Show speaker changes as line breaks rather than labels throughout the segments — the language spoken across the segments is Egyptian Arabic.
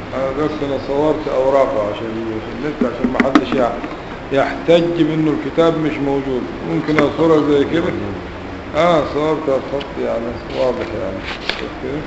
انا دلوقتي انا صورت اوراقه عشان في النت عشان ما حدش يع- يحتج بانه الكتاب مش موجود ممكن اصورها زي كده اه صورتها بخط يعني واضح يعني شوف كده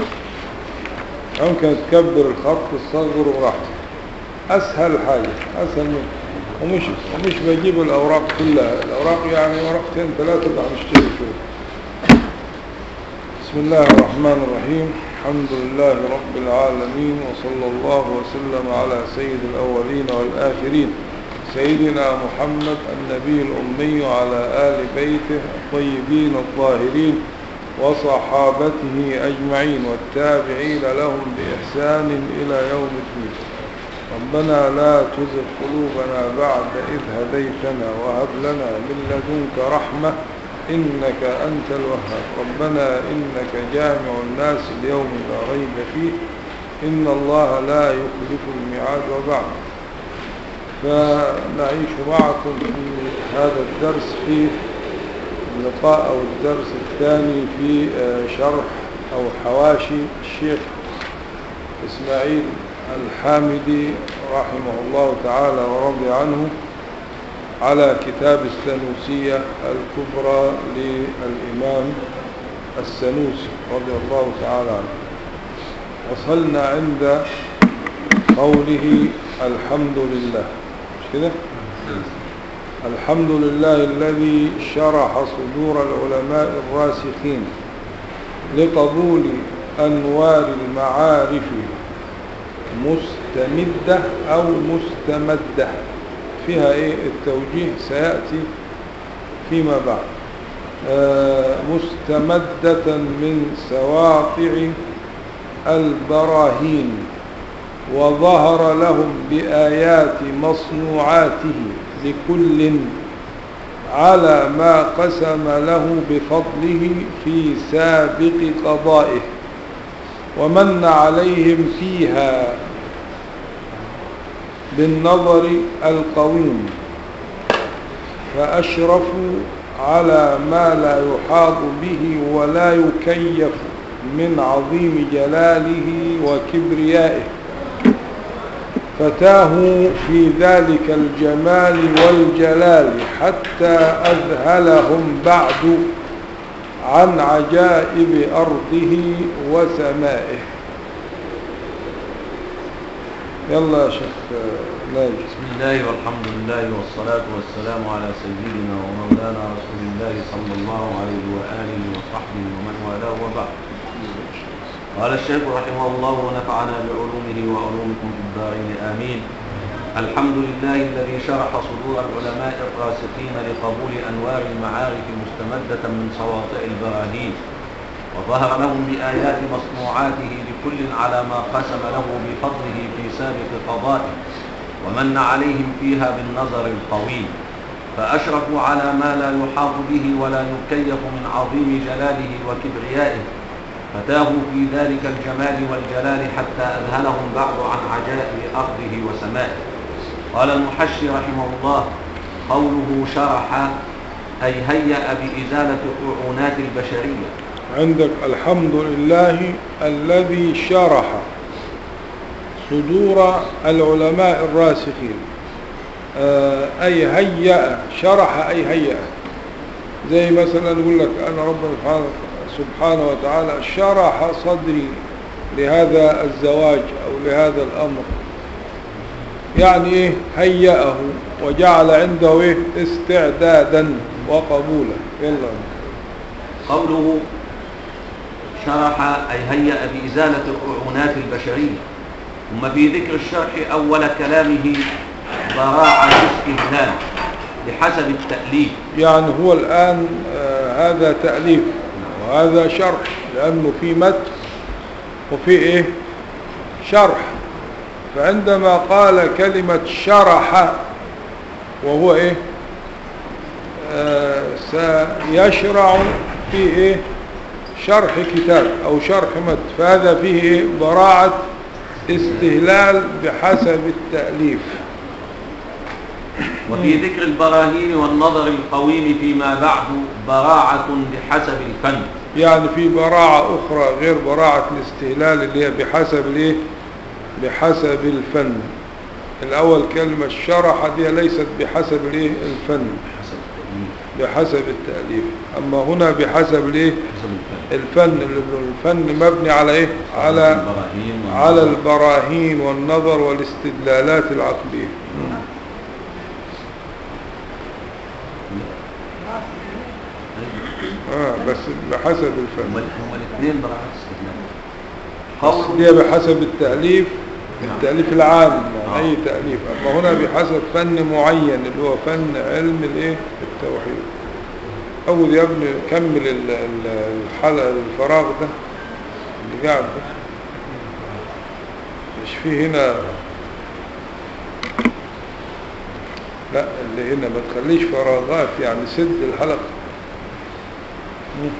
ممكن تكبر الخط تصغره براحتك اسهل حاجة اسهل من ومش ومش بجيب الاوراق كلها الاوراق يعني ورقتين ثلاثة اللي هنشتري فيهم بسم الله الرحمن الرحيم الحمد لله رب العالمين وصلى الله وسلم على سيد الأولين والآخرين سيدنا محمد النبي الأمي وعلى آل بيته الطيبين الطاهرين وصحابته أجمعين والتابعين لهم بإحسان إلى يوم الدين ربنا لا تزغ قلوبنا بعد إذ هديتنا وهب لنا من لدنك رحمة إنك أنت الوهاب ربنا إنك جامع الناس اليوم لا ريب فيه إن الله لا يخلف الميعاد وبعد فنعيش معكم في هذا الدرس في اللقاء أو الدرس الثاني في شرح أو حواشي الشيخ إسماعيل الحامدي رحمه الله تعالى ورضي عنه على كتاب السنوسية الكبرى للإمام السنوسي رضي الله تعالى عنه وصلنا عند قوله الحمد لله مش كده الحمد لله الذي شرح صدور العلماء الراسخين لقبول أنوار المعارف مستمدة أو مستمدة فيها إيه التوجيه سيأتي فيما بعد آه مستمدة من سواطع البراهين وظهر لهم بآيات مصنوعاته لكل على ما قسم له بفضله في سابق قضائه ومن عليهم فيها بالنظر القويم فأشرفوا على ما لا يحاط به ولا يكيف من عظيم جلاله وكبريائه فتاهوا في ذلك الجمال والجلال حتى أذهلهم بعد عن عجائب أرضه وسمائه يلا يا شيخ ناجي
بسم الله والحمد لله والصلاة والسلام على سيدنا ومولانا رسول الله صلى الله عليه وآله وصحبه ومن والاه وبعد قال الشيخ رحمه الله ونفعنا بعلومه وعلومكم في الدارين آمين الحمد لله الذي شرح صدور العلماء الراسخين لقبول أنوار المعارف مستمدة من سواطع البراهين وظهر لهم بآيات مصنوعاته لكل على ما قسم له بفضله في سابق قضائه ومن عليهم فيها بالنظر القويم فأشرفوا على ما لا يحاط به ولا يكيف من عظيم جلاله وكبريائه فتاهوا في ذلك الجمال والجلال حتى أذهلهم بعض عن عجائب أرضه وسمائه قال المحشي رحمه الله قوله شرح أي هيأ بإزالة الطعونات البشرية
عندك الحمد لله الذي شرح صدور العلماء الراسخين أي هيأ شرح أي هيأ زي مثلا يقول لك أنا ربنا سبحانه وتعالى شرح صدري لهذا الزواج أو لهذا الأمر يعني إيه هيأه وجعل عنده إيه استعدادا وقبولا يلا
قوله شرح أي هيأ بإزالة الرعونات البشرية ثم في ذكر الشرح أول كلامه براعة الاستهلال بحسب التأليف
يعني هو الآن آه هذا تأليف وهذا شرح لأنه في متن وفي إيه شرح فعندما قال كلمة شرح وهو إيه آه سيشرع في إيه شرح كتاب أو شرح متن فهذا فيه إيه براعة استهلال بحسب التأليف
وفي ذكر البراهين والنظر القويم فيما بعد براعة بحسب الفن
يعني في براعة أخرى غير براعة الاستهلال اللي هي بحسب الايه بحسب الفن الأول كلمة شرح دي ليست بحسب الايه الفن
حسب التأليف
بحسب التأليف أما هنا بحسب الايه
حسب الفن
الفن الفن مبني على ايه على
البراهين
على البراهين والنظر والاستدلالات العقلية آه بس بحسب
هم
الفن
هم الاثنين براءة استثناء
بس
قول
دي بحسب التأليف
نعم.
التأليف العام
آه.
يعني أي تأليف أما هنا بحسب فن معين اللي هو فن علم الايه التوحيد أول يا ابني كمل ال- ال- الحلقة الفراغ ده اللي قاعد ده مش فيه هنا لا اللي هنا ما تخليش فراغات يعني سد الحلقة مم.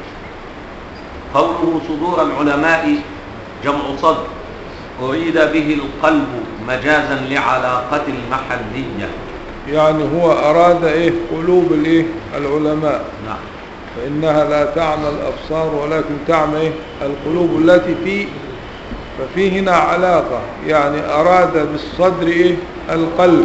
قوله صدور العلماء جمع صدر أريد به القلب مجازا لعلاقة المحلية
يعني هو أراد إيه قلوب الإيه العلماء
نعم
فإنها لا تعمى الأبصار ولكن تعمى إيه؟ القلوب التي في ففي هنا علاقة يعني أراد بالصدر إيه القلب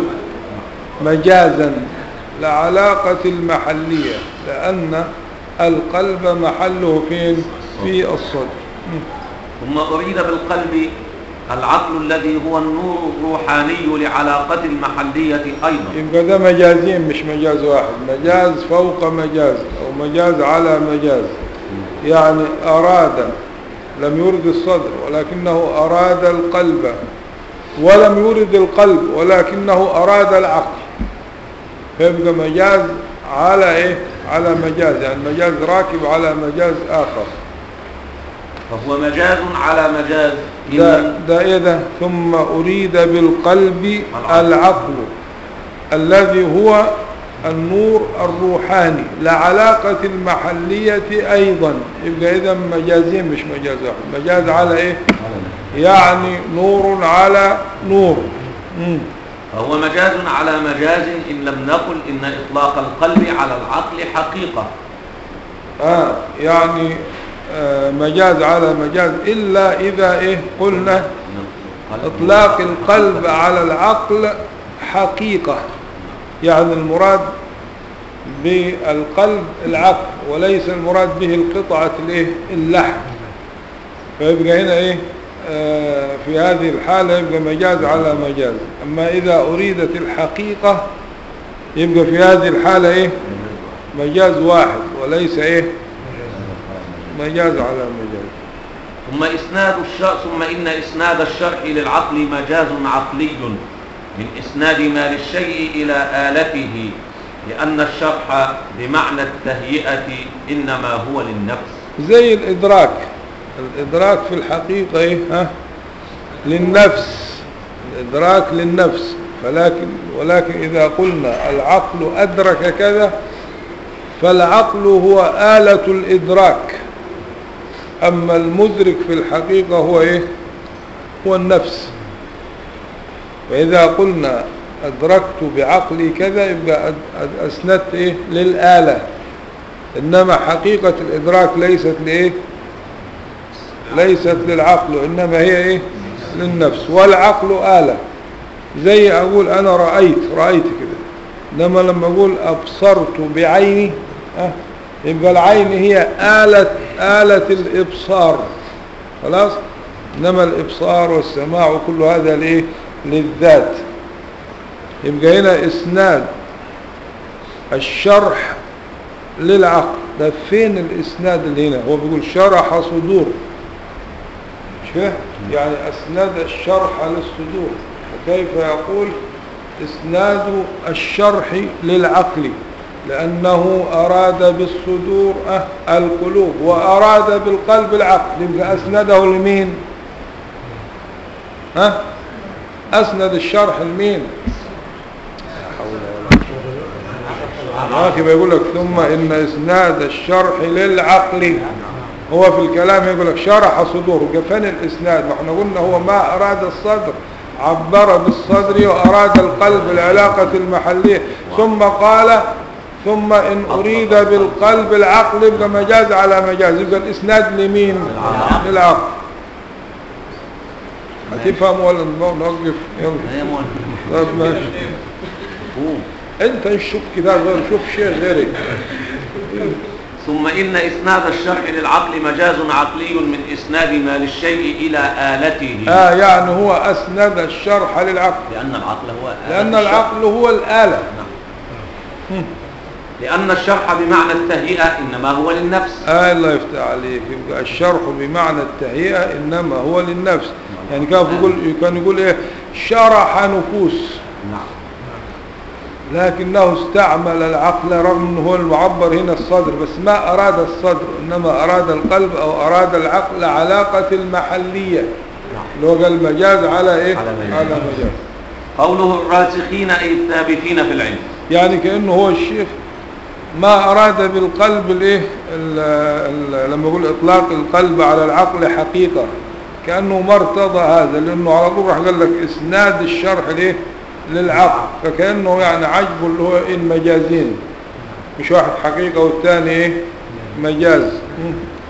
مجازا لعلاقة المحلية لأن القلب محله فين في الصدر مم.
ثم أريد بالقلب العقل الذي هو النور الروحاني لعلاقة المحلية أيضا
يبقى ده مجازين مش مجاز واحد مجاز فوق مجاز أو مجاز على مجاز يعني أراد لم يرد الصدر ولكنه أراد القلب ولم يرد القلب ولكنه أراد العقل فيبقى مجاز على إيه على مجاز يعني مجاز راكب على مجاز آخر
فهو مجاز على مجاز
ده,
إن
ده إيه ده ثم أريد بالقلب
العقل.
العقل الذي هو النور الروحاني لعلاقة المحلية أيضا يبقى إذا مجازين مش مجاز واحد مجاز على إيه يعني نور على نور مم.
فهو مجاز على مجاز إن لم نقل إن إطلاق القلب على العقل حقيقة
آه يعني آه مجاز على مجاز إلا إذا إيه قلنا
إن القلب
إطلاق القلب على العقل حقيقة يعني المراد بالقلب العقل وليس المراد به القطعة الايه اللحم فيبقى هنا ايه آه في هذه الحالة يبقى مجاز على مجاز أما إذا أريدت الحقيقة يبقى في هذه الحالة ايه مجاز واحد وليس ايه مجاز على مجاز
ثم إسناد الشرع ثم إن إسناد الشرع للعقل مجاز عقلي من إسناد ما للشيء إلى آلته لأن الشرح بمعنى التهيئة إنما هو للنفس
زي الإدراك الإدراك في الحقيقة إيه؟ ها؟ للنفس الإدراك للنفس فلكن ولكن إذا قلنا العقل أدرك كذا فالعقل هو آلة الإدراك أما المدرك في الحقيقة هو إيه هو النفس وإذا قلنا أدركت بعقلي كذا يبقى أد- أد- أسندت إيه للآلة إنما حقيقة الإدراك ليست لإيه ليست للعقل إنما هي إيه للنفس والعقل آلة زي أقول أنا رأيت رأيت كده إنما لما أقول أبصرت بعيني أه يبقى العين هي آلة آلة الإبصار خلاص إنما الإبصار والسماع وكل هذا لإيه للذات يبقى هنا إسناد الشرح للعقل ده فين الإسناد اللي هنا هو بيقول شرح صدور مش فاهم يعني أسند الشرح للصدور وكيف يقول إسناد الشرح للعقل لأنه أراد بالصدور أه القلوب وأراد بالقلب العقل يبقى أسنده لمين ها أسند الشرح لمين راكب يقول لك ثم إن إسناد الشرح للعقل هو في الكلام يقول لك شرح صدور فين الإسناد ما احنا قلنا هو ما أراد الصدر عبر بالصدر وأراد القلب العلاقة المحلية ثم قال ثم إن أريد بالقلب العقل يبقى مجاز على مجاز يبقى الإسناد لمين للعقل هتفهم ولا نوقف يلا
هي مؤلف
طيب ماشي
مفهوم.
انت مش شوف كتاب غير شوف شيء غيرك
ثم إن إسناد الشرع للعقل مجاز عقلي من إسناد ما للشيء إلى آلته
اه يعني هو اسند الشرح للعقل
لأن العقل هو آلة
لان
الشرع.
العقل هو الآلة
نعم. لأن الشرح بمعنى التهيئة إنما هو للنفس
آه الله يفتح عليك يبقى الشرح بمعنى التهيئة إنما هو للنفس يعني كان يقول كان يقول إيه شرح نفوس
نعم
لكنه استعمل العقل رغم أنه هو المعبر هنا الصدر بس ما أراد الصدر إنما أراد القلب أو أراد العقل علاقة المحلية
نعم
اللي هو قال مجاز على إيه
على مجاز.
على مجاز
قوله الراسخين أي الثابتين في العلم
يعني كأنه هو الشيخ ما أراد بالقلب الايه ال- ال- لما يقول إطلاق القلب على العقل حقيقة كأنه ما ارتضى هذا لأنه على طول راح قال لك إسناد الشرح ليه للعقل فكأنه يعني عجبه اللي هو إيه المجازين مش واحد حقيقة والثاني إيه مجاز مم.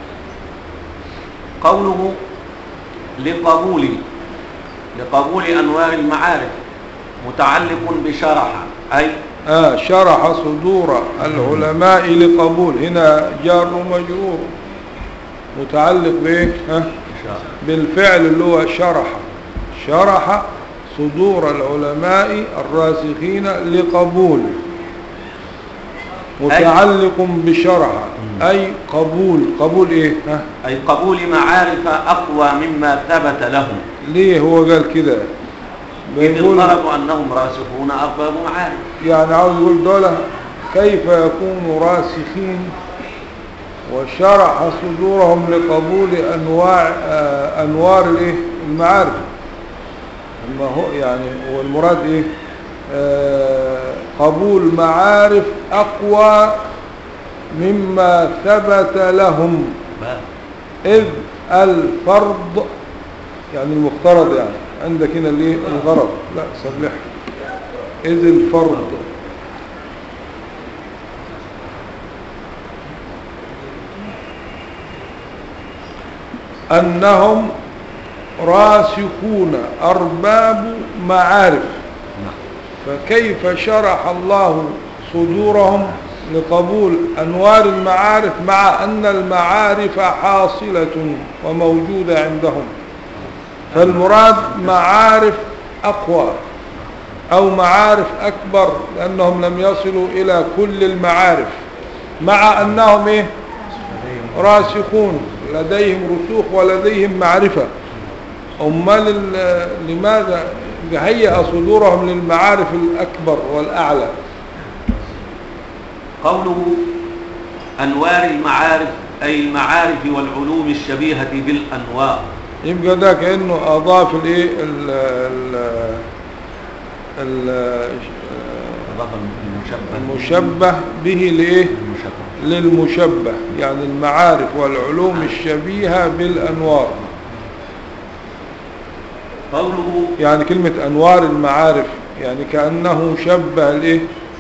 قوله لقبول لقبول أنوار المعارف متعلق بشرح أي
آه شرح صدور العلماء لقبول هنا جار ومجرور متعلق بإيه ها بالفعل اللي هو شرح شرح صدور العلماء الراسخين لقبول متعلق بشرح أي قبول قبول إيه ها
أي قبول معارف أقوى مما ثبت لهم
ليه هو قال كده
إذ
بيقول
الطلب أنهم راسخون أرباب معارف
يعني عاوز يقول دولة كيف يكونوا راسخين وشرح صدورهم لقبول أنواع آه، أنوار الإيه؟ المعارف أما هو يعني هو المراد إيه آه، قبول معارف أقوى مما ثبت لهم إذ الفرض يعني المفترض يعني عندك هنا اللي الغرض لا صلح إذ الفرض أنهم راسخون أرباب معارف فكيف شرح الله صدورهم لقبول أنوار المعارف مع أن المعارف حاصلة وموجودة عندهم فالمراد معارف أقوى أو معارف أكبر لأنهم لم يصلوا إلى كل المعارف مع أنهم إيه؟ راسخون لديهم رسوخ ولديهم معرفة أمال ال- لماذا هيأ صدورهم للمعارف الأكبر والأعلى
قوله أنوار المعارف أي المعارف والعلوم الشبيهة بالأنوار
يبقى ده كأنه أضاف الإيه ال ال ال
أضاف المشبه
المشبه به لإيه
المشبه
للمشبه يعني المعارف والعلوم الشبيهة بالأنوار
قوله
يعني كلمة أنوار المعارف يعني كأنه شبه الإيه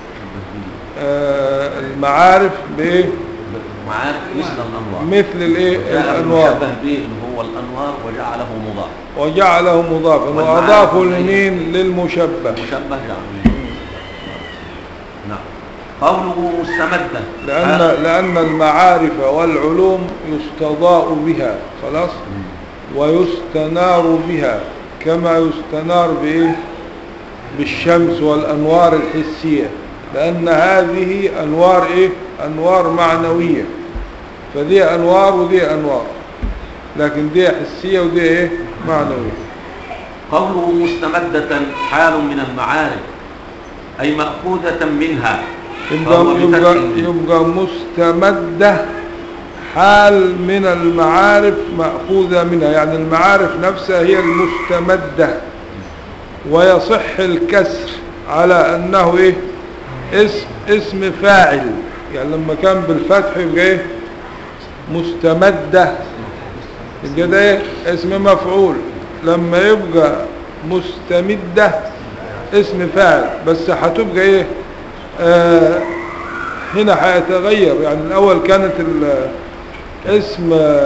آه المعارف بإيه
معارف مثل الأنوار
مثل الإيه
جاء
الأنوار
المشبه به اللي هو الأنوار وجعله مضاف
وجعله مضافا
والمعارف
وأضافه
والعلم.
لمين للمشبه
مشبه جعله نعم قوله مستمدة
لأن, لأن المعارف والعلوم يستضاء بها خلاص ويستنار بها كما يستنار بإيه بالشمس والأنوار الحسية لأن هذه أنوار إيه أنوار معنوية فدي أنوار ودي أنوار لكن دي حسية ودي إيه معنوية
قوله مستمدة حال من المعارف أي مأخوذة منها
يبقى,
فهو
يبقى,
بفتح
يبقى مستمدة حال من المعارف مأخوذة منها يعني المعارف نفسها هي المستمدة ويصح الكسر على أنه إيه اسم, اسم فاعل يعني لما كان بالفتح يبقى إيه مستمدة يبقى ده إيه اسم مفعول لما يبقى مستمدة اسم فاعل بس هتبقى ايه آه هنا هيتغير يعني الاول كانت ال- اسم آه،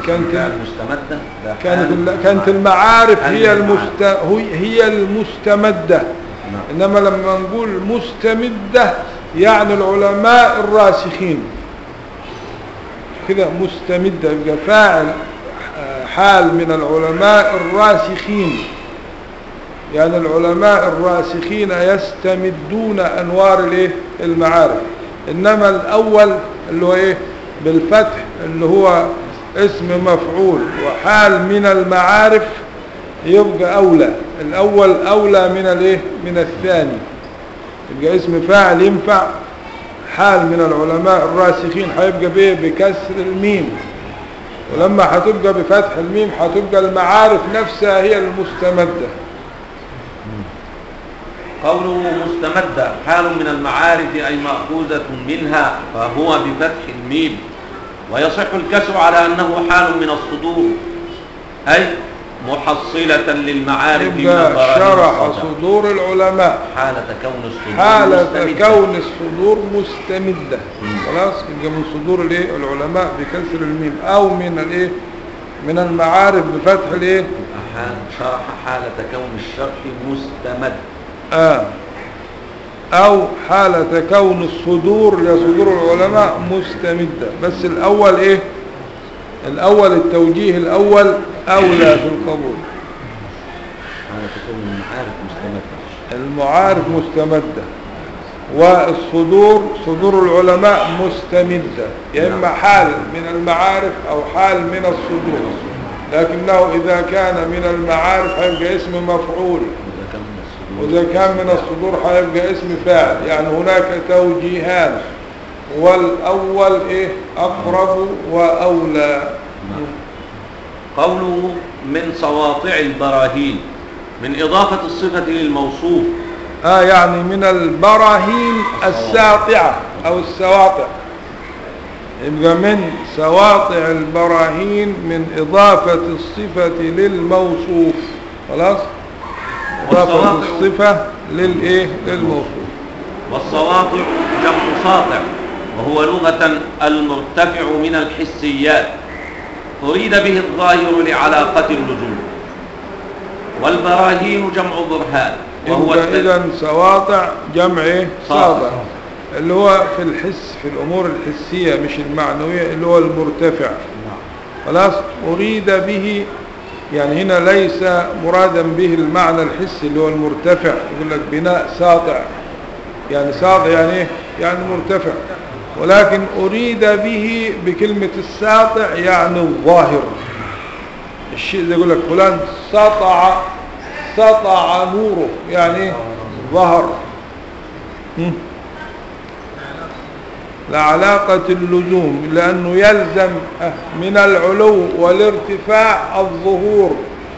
كانت
فعل مستمدة ده
كانت
حال
ال- كانت المعارف
حال
هي
المعارف.
المست هي- هي المستمدة
نعم.
إنما لما نقول مستمدة يعني العلماء الراسخين كده مستمدة يبقى فاعل آه، حال من العلماء الراسخين يعني العلماء الراسخين يستمدون أنوار الايه المعارف إنما الأول اللي هو إيه بالفتح اللي هو اسم مفعول وحال من المعارف يبقى أولى الأول أولى من الايه من الثاني يبقى اسم فاعل ينفع حال من العلماء الراسخين هيبقى بايه بكسر الميم ولما هتبقى بفتح الميم هتبقى المعارف نفسها هي المستمدة
قوله مستمدة حال من المعارف أي مأخوذة منها فهو بفتح الميم ويصح الكسر على أنه حال من الصدور أي محصلة للمعارف من
يبقى
البراهين
شرح
الصادرة.
صدور العلماء
حالة كون الصدور
حالة
مستمدة.
كون الصدور مستمدة
مم.
خلاص يبقى من صدور الايه العلماء بكسر الميم او من الايه من المعارف بفتح الايه
حال شرح حالة كون الشرح مستمد
آه أو حالة كون الصدور لصدور العلماء مستمدة بس الأول إيه الأول التوجيه الأول أولى في القبول
حالة كون المعارف مستمدة
المعارف مستمدة والصدور صدور العلماء مستمدة يا إما حال من المعارف أو حال من الصدور لكنه إذا كان من المعارف هيبقى اسم مفعول
إذا كان من الصدور
وإذا كان من الصدور هيبقى اسم فاعل يعني هناك توجيهان والأول إيه أقرب وأولى
قوله من سواطع البراهين من إضافة الصفة للموصوف
آه يعني من البراهين الساطعة أو السواطع يبقى من سواطع البراهين من إضافة الصفة للموصوف خلاص إضافة
والسواطع-
الصفة للإيه للموصوف
والسواطع جمع ساطع وهو لغة المرتفع من الحسيات أريد به الظاهر لعلاقة اللزوم والبراهين جمع برهان وهو
يبقى
التل-
إذا سواطع جمع إيه
ساطع.
ساطع اللي هو في الحس في الأمور الحسية مش المعنوية اللي هو المرتفع
نعم.
خلاص أريد به يعني هنا ليس مرادا به المعنى الحسي اللي هو المرتفع يقول لك بناء ساطع يعني ساطع يعني ايه يعني مرتفع ولكن أريد به بكلمة الساطع يعني الظاهر الشيء ده يقول لك فلان سطع سطع نوره يعني ايه ظهر هم؟ لعلاقة اللزوم لأنه يلزم آه، من العلو والارتفاع الظهور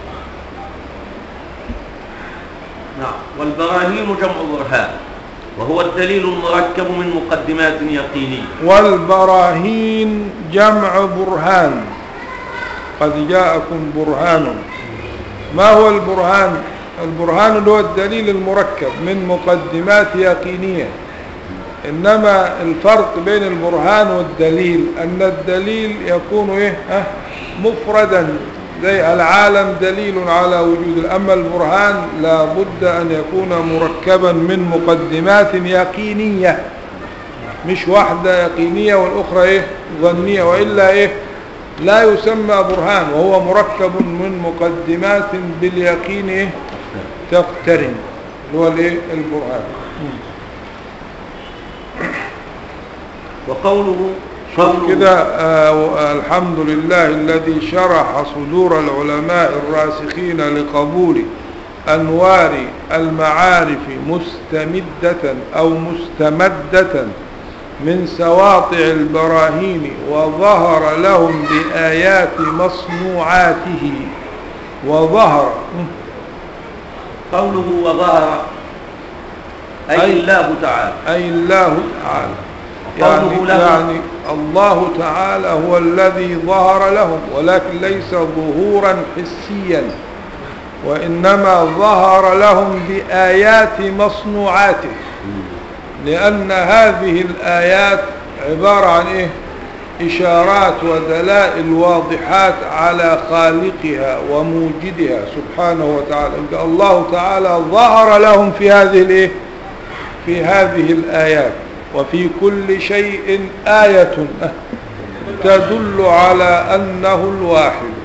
نعم والبراهين جمع برهان وهو الدليل المركب من مقدمات يقينية
والبراهين جمع برهان قد جاءكم برهان ما هو البرهان البرهان اللي هو الدليل المركب من مقدمات يقينية إنما الفرق بين البرهان والدليل أن الدليل يكون إيه أه مفردا زي العالم دليل على وجود أما البرهان لا بد أن يكون مركبا من مقدمات يقينية مش واحدة يقينية والأخرى إيه ظنية وإلا إيه لا يسمى برهان وهو مركب من مقدمات باليقين إيه تقترن اللي هو الإيه البرهان
وقوله
شوف
قوله-
كده آه الحمد لله الذي شرح صدور العلماء الراسخين لقبول أنوار المعارف مستمدة أو مستمدة من سواطع البراهين وظهر لهم بآيات مصنوعاته وظهر
قوله وظهر أي,
أي-
الله تعالى
أي الله تعالى
وقوله
يعني,
له-
يعني الله تعالى هو الذي ظهر لهم ولكن ليس ظهورا حسيا وإنما ظهر لهم بآيات مصنوعاته لأن هذه الآيات عبارة عن إيه إشارات ودلائل واضحات على خالقها وموجدها سبحانه وتعالى يبقى الله تعالى ظهر لهم في هذه الايه في هذه الآيات وفي كل شيء آية تدل على أنه الواحد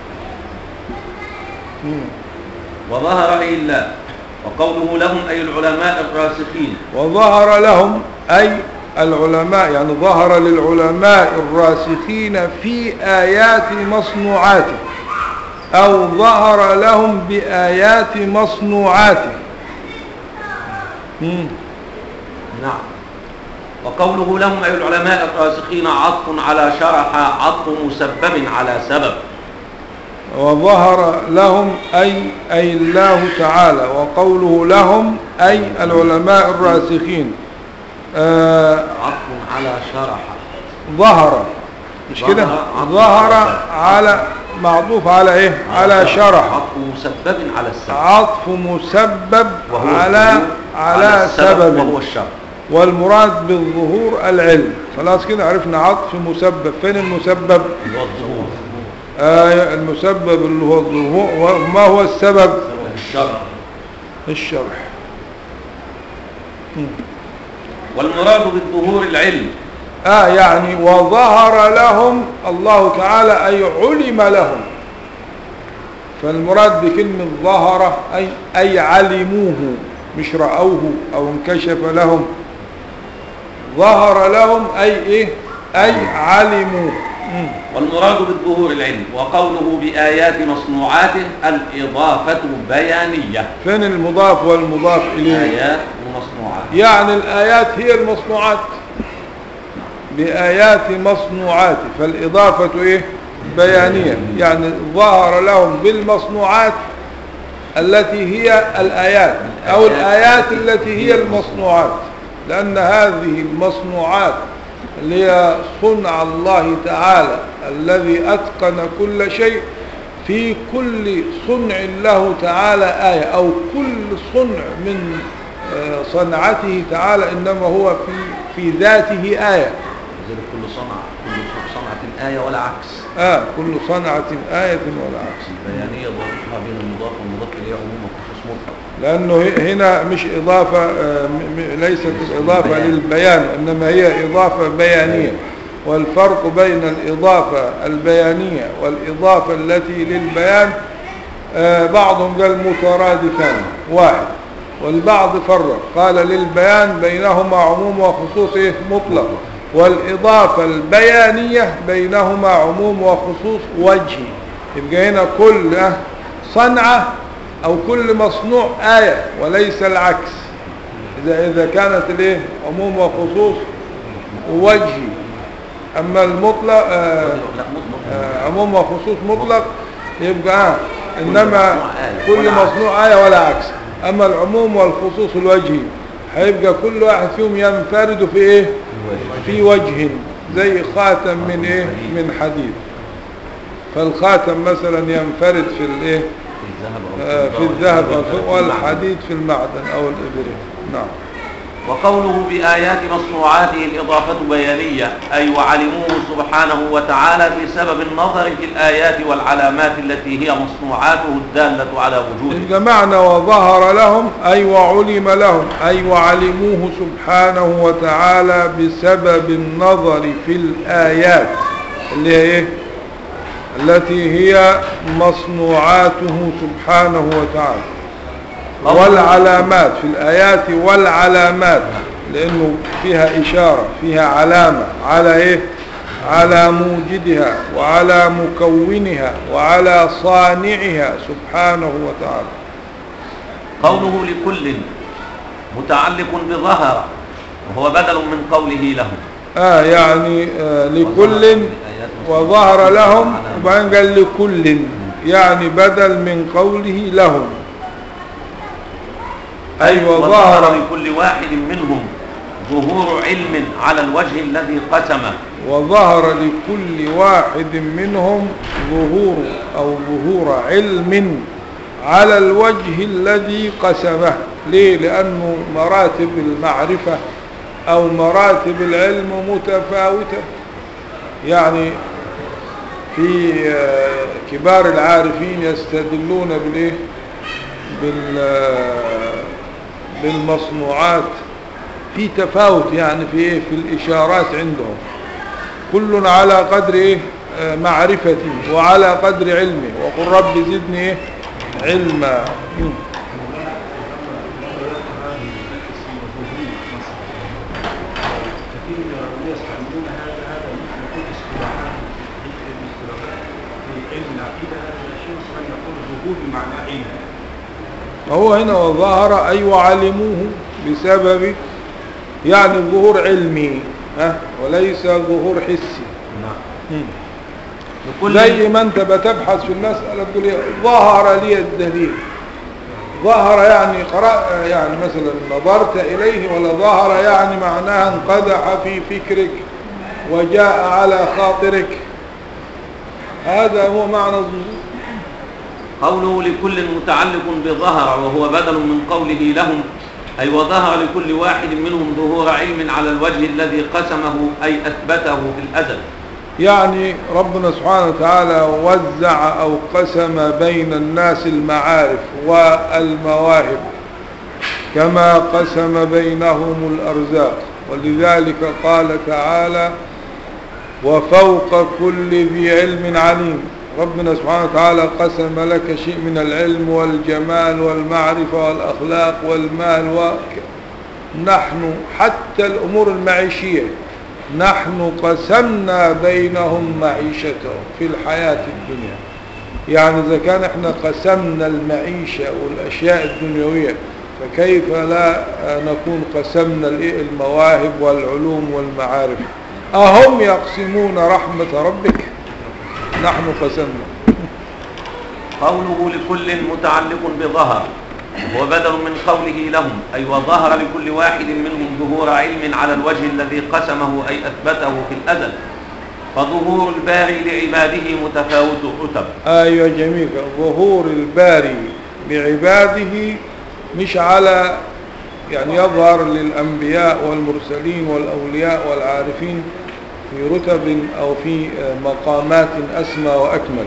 مم.
وظهر لله وقوله لهم أي العلماء الراسخين
وظهر لهم أي العلماء يعني ظهر للعلماء الراسخين في آيات مصنوعاته أو ظهر لهم بآيات مصنوعاته مم.
نعم وقوله لهم أي العلماء الراسخين عطف على شرح عطف مسبب على سبب
وظهر لهم أي أي الله تعالى وقوله لهم أي العلماء الراسخين آه
عطف على شرح
ظهر مش كده
ظهر عطف
ظهر
على-
على معطوف على ايه على شرح
عطف مسبب على السبب
عطف مسبب
وهو
على
الظهور
على
السبب وهو
سبب
الشرط
والمراد بالظهور العلم خلاص كده عرفنا عطف مسبب فين المسبب
اللي هو الظهور
آه المسبب اللي هو الظهور وما هو السبب
الشرط
الشرح مم.
والمراد بالظهور العلم
آه يعني وظهر لهم الله تعالى أي علم لهم فالمراد بكلمة ظهر أي, أي علموه مش رأوه أو انكشف لهم ظهر لهم أي إيه أي علموه مم.
والمراد بالظهور العلم وقوله بآيات مصنوعاته الإضافة بيانية
فين المضاف والمضاف إليه
آيات ومصنوعات
يعني الآيات هي المصنوعات بآيات مصنوعات فالإضافة إيه بيانية يعني ظهر لهم بالمصنوعات التي هي الآيات أو الآيات التي هي المصنوعات لأن هذه المصنوعات اللي هي صنع الله تعالى الذي أتقن كل شيء في كل صنع له تعالى آية أو كل صنع من آه، صنعته تعالى إنما هو في في ذاته آية
لذلك كل صنعة كل صنعة آية ولا عكس
آه كل صنعة آية ولا عكس
البيانية ضربها بين المضاف والمضاف إليه عموما خصوص مطلق
لأنه ه- هنا مش إضافة آه، م- م- ليست الإضافة
بيان.
للبيان إنما هي إضافة بيانية والفرق بين الإضافة البيانية والإضافة التي للبيان آه، بعضهم قال مترادفان واحد والبعض فرق قال للبيان بينهما عموم وخصوص إيه؟ مطلق والإضافة البيانية بينهما عموم وخصوص وجهي يبقى هنا كل آه، صنعة أو كل مصنوع آية وليس العكس إذا, إذا كانت الايه عموم وخصوص وجهي أما المطلق آه
لا مطلق
آه عموم وخصوص مطلق يبقى آه إنما
مصنوع آية
كل
ولا عكس.
مصنوع آية ولا عكس أما العموم والخصوص الوجهي هيبقى كل واحد فيهم ينفرد في إيه في وجه زي خاتم من إيه من حديد فالخاتم مثلا ينفرد في الإيه
في الذهب أو
آه، في
الفضة
الذهب
والحديد
والحديد في المعدن أو الإبريق نعم
وقوله بآيات مصنوعاته الإضافة بيانية أي وعلموه سبحانه وتعالى بسبب النظر في الآيات والعلامات التي هي مصنوعاته الدالة على وجوده
يبقى معنى وظهر لهم أي وعلم لهم أي وعلموه سبحانه وتعالى بسبب النظر في الآيات اللي هي إيه التي هي مصنوعاته سبحانه وتعالى والعلامات في الآيات والعلامات لأنه فيها إشارة فيها علامة على إيه على موجدها وعلى مكونها وعلى صانعها سبحانه وتعالى
قوله لكل متعلق بظهر وهو بدل من قوله لهم
آه يعني آه لكل وظهر لهم وبعدين قال لكل يعني بدل من قوله لهم أي
وظهر
وظهر
لكل واحد منهم ظهور علم على الوجه الذي قسمه
وظهر لكل واحد منهم ظهور أو ظهور علم على الوجه الذي قسمه ليه لأنه مراتب المعرفة أو مراتب العلم متفاوتة يعني في آه، كبار العارفين يستدلون بالايه بال آه، بالمصنوعات في تفاوت يعني في ايه في الاشارات عندهم كل على قدر ايه آه، معرفته وعلى قدر علمه وقل رب زدني ايه علما مم.
كثير من العلماء يستعملون هذا هذا مثل يكون اصطلاحات في الاصطلاحات في علم العقيده هذا الشيء مثلا يقول ظهور بمعنى علم
هو هنا وظهر أي وعلموه بسبب يعني ظهور علمي ها وليس ظهور حسي
نعم
مم.
لكل
زي ما انت بتبحث في المسألة تقول إيه؟ ظهر لي الدليل ظهر يعني قرأ يعني مثلا نظرت إليه ولا ظهر يعني معناها انقدح في فكرك وجاء على خاطرك هذا هو معنى الظهور
قوله لكل متعلق بظهر وهو بدل من قوله لهم أي وظهر لكل واحد منهم ظهور علم على الوجه الذي قسمه أي أثبته في الأزل
يعني ربنا سبحانه وتعالى وزع أو قسم بين الناس المعارف والمواهب كما قسم بينهم الأرزاق ولذلك قال تعالى وفوق كل ذي علم عليم ربنا سبحانه وتعالى قسم لك شيء من العلم والجمال والمعرفة والأخلاق والمال وك... نحن حتى الأمور المعيشية نحن قسمنا بينهم معيشتهم في الحياة الدنيا يعني إذا كان احنا قسمنا المعيشة والأشياء الدنيوية فكيف لا نكون قسمنا الإيه؟ المواهب والعلوم والمعارف أهم يقسمون رحمة ربك نحن قسمنا
قوله لكل متعلق بظهر هو بدل من قوله لهم أي وظهر لكل واحد منهم ظهور علم على الوجه الذي قسمه أي أثبته في الأزل فظهور الباري لعباده متفاوت الرتب
أيوة جميل ظهور الباري بعباده مش على يعني يظهر للأنبياء والمرسلين والأولياء والعارفين في رتب أو في مقامات أسمى وأكمل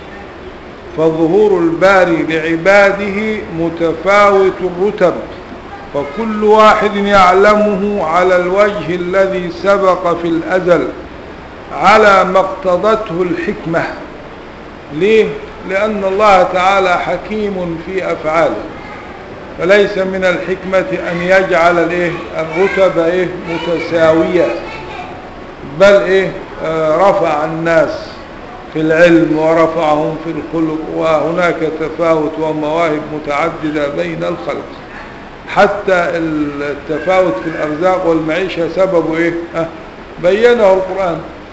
فظهور الباري لعباده متفاوت الرتب فكل واحد يعلمه على الوجه الذي سبق في الأزل على ما اقتضته الحكمة ليه؟ لأن الله تعالى حكيم في أفعاله فليس من الحكمة أن يجعل الايه الرتب ايه متساوية بل ايه آه رفع الناس في العلم ورفعهم في الخلق وهناك تفاوت ومواهب متعددة بين الخلق حتى التفاوت في الأرزاق والمعيشة سببه إيه أه بينه القرآن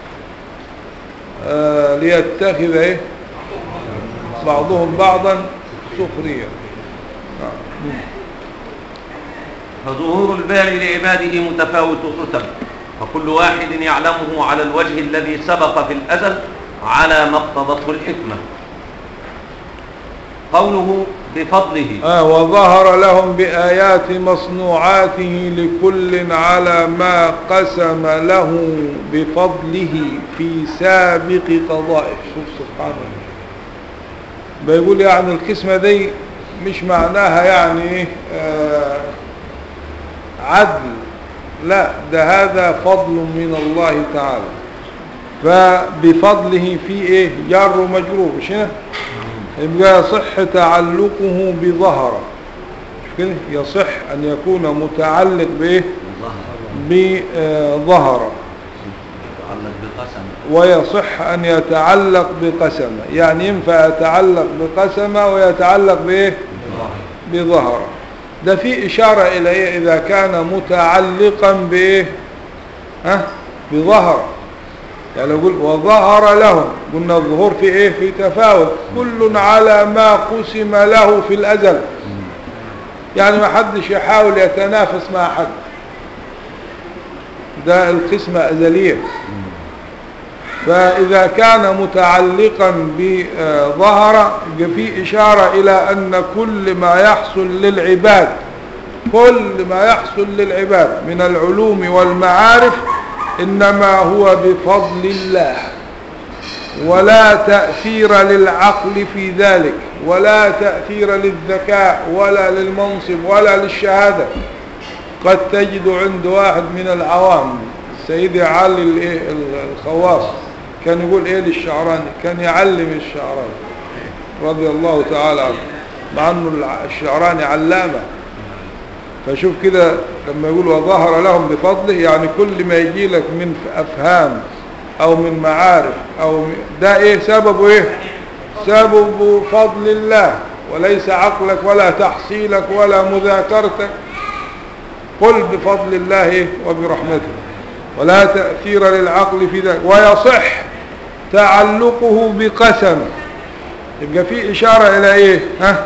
آه ليتخذ إيه بعضهم بعضا سخريا نعم.
فظهور الباري لعباده متفاوت الرتب فكل واحد يعلمه على الوجه الذي سبق في الأزل على ما اقتضته الحكمة قوله بفضله
آه وظهر لهم بآيات مصنوعاته لكل على ما قسم له بفضله في سابق قضائه شوف سبحان الله بيقول يعني القسمة دي مش معناها يعني آه عدل لا ده هذا فضل من الله تعالى فبفضله في ايه جار ومجرور مش هنا يبقى يصح تعلقه بظهر مش كده يصح ان يكون متعلق بايه بظهر
يتعلق بقسم
ويصح ان يتعلق بقسمه يعني ينفع يتعلق بقسمه ويتعلق بايه بظهر ده في اشاره الى ايه اذا كان متعلقا بايه ها بظهر يعني يقول وظهر لهم قلنا الظهور في ايه في تفاوت كل على ما قسم له في الازل يعني ما حدش يحاول يتنافس مع حد ده القسمة أزلية فإذا كان متعلقا بظهر في إشارة إلى أن كل ما يحصل للعباد كل ما يحصل للعباد من العلوم والمعارف إنما هو بفضل الله ولا تأثير للعقل في ذلك ولا تأثير للذكاء ولا للمنصب ولا للشهادة قد تجد عند واحد من العوام سيدي علي الإيه الخواص كان يقول ايه للشعراني كان يعلم الشعراني رضي الله تعالى عنه مع انه الشعراني علامة فشوف كده لما يقول وظهر لهم بفضله يعني كل ما يجي لك من افهام او من معارف او م- ده ايه سببه ايه سبب فضل الله وليس عقلك ولا تحصيلك ولا مذاكرتك قل بفضل الله إيه؟ وبرحمته ولا تأثير للعقل في ذلك ويصح تعلقه بقسم يبقى في إشارة إلى إيه ها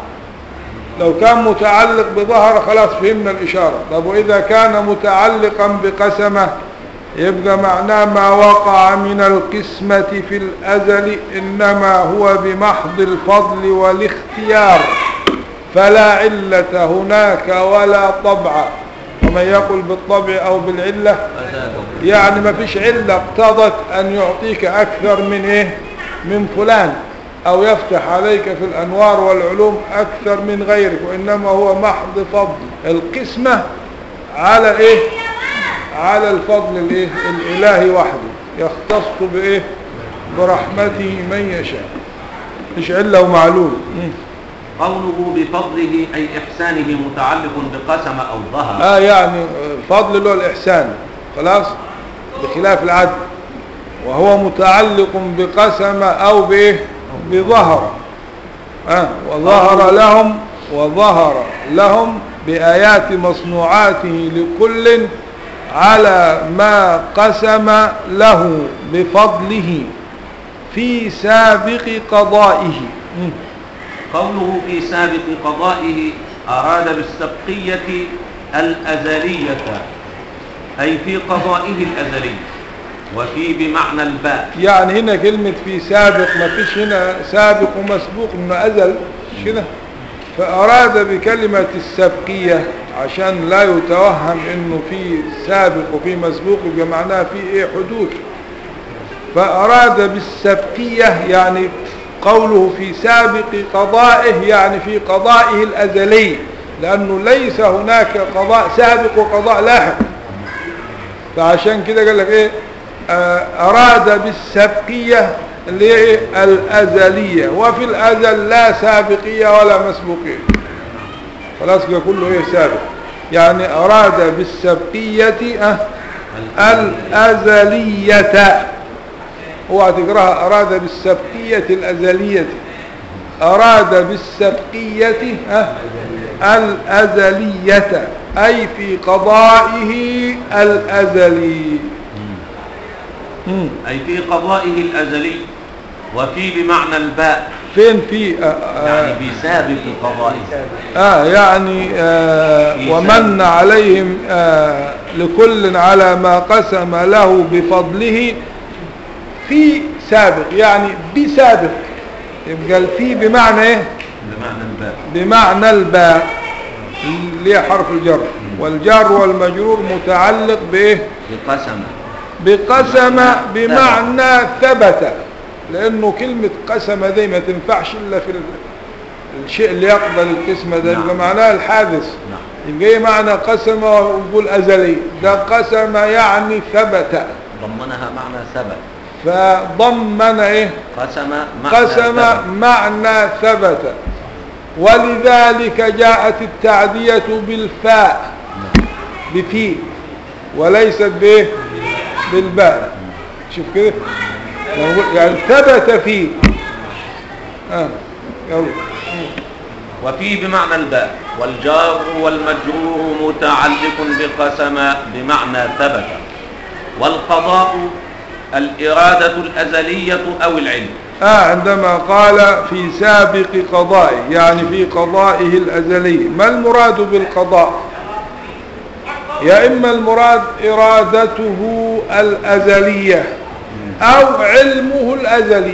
لو كان متعلق بظهر خلاص فهمنا الإشارة طب وإذا كان متعلقا بقسمة يبقى معناه ما وقع من القسمة في الأزل إنما هو بمحض الفضل والاختيار فلا علة هناك ولا طبع ومن يقول بالطبع أو بالعلة يعني ما فيش علة اقتضت أن يعطيك أكثر من إيه من فلان أو يفتح عليك في الأنوار والعلوم أكثر من غيرك وإنما هو محض فضل القسمة على إيه على الفضل الإيه الإلهي وحده يختص بإيه برحمته من يشاء مش علة ومعلوم مم.
قوله بفضله أي إحسانه متعلق بقسم أو ظهر
اه يعني فضل له الإحسان خلاص بخلاف العدل وهو متعلق بقسم أو بإيه بظهر آه وظهر لهم وظهر لهم بآيات مصنوعاته لكل على ما قسم له بفضله في سابق قضائه مم.
قوله في سابق قضائه أراد بالسبقية الأزلية أي في قضائه الأزلي وفي بمعنى الباء
يعني هنا كلمة في سابق ما فيش هنا سابق ومسبوق انه ازل مش كده فاراد بكلمة السبقية عشان لا يتوهم انه في سابق وفي مسبوق يبقى معناها في ايه حدوث فاراد بالسبقية يعني قوله في سابق قضائه يعني في قضائه الازلي لانه ليس هناك قضاء سابق وقضاء لاحق فعشان كده قال لك ايه آه، اراد بالسبقية اللي هي إيه؟ الازلية وفي الازل لا سابقية ولا مسبوقية خلاص كده كله ايه سابق يعني اراد بالسبقية آه، الازلية هو تقراها اراد بالسبقية الازلية اراد بالسبقية آه، الازلية اي في قضائه الازلي مم.
أي في قضائه الأزلي وفي بمعنى الباء
فين في آه آه
يعني في سابق قضائه
آه يعني آه ومن عليهم آه لكل على ما قسم له بفضله في سابق يعني بسابق يبقى الفي بمعنى ايه
بمعنى الباء
بمعنى الباء اللي هي حرف الجر والجر والمجرور متعلق بايه
بقسم
بقسم بمعنى ثبت لانه كلمة قسم دي ما تنفعش الا في ال- الشيء اللي يقبل القسمة ده
نعم.
يبقى معناه الحادث
نعم
يبقى ايه معنى قسم ونقول ازلي ده قسم يعني ثبت
ضمنها معنى ثبت
فضمن ايه
قسم معنى
قسم
ثبت.
معنى ثبت ولذلك جاءت التعدية بالفاء بفي وليست بايه بالباء شوف كده يعني ثبت فيه اه يلا
وفي بمعنى الباء والجار والمجرور متعلق بقسم بمعنى ثبت والقضاء الإرادة الأزلية أو العلم
آه عندما قال في سابق قضائه يعني في قضائه الأزلي ما المراد بالقضاء يا إما المراد إرادته الأزلية أو علمه الأزلي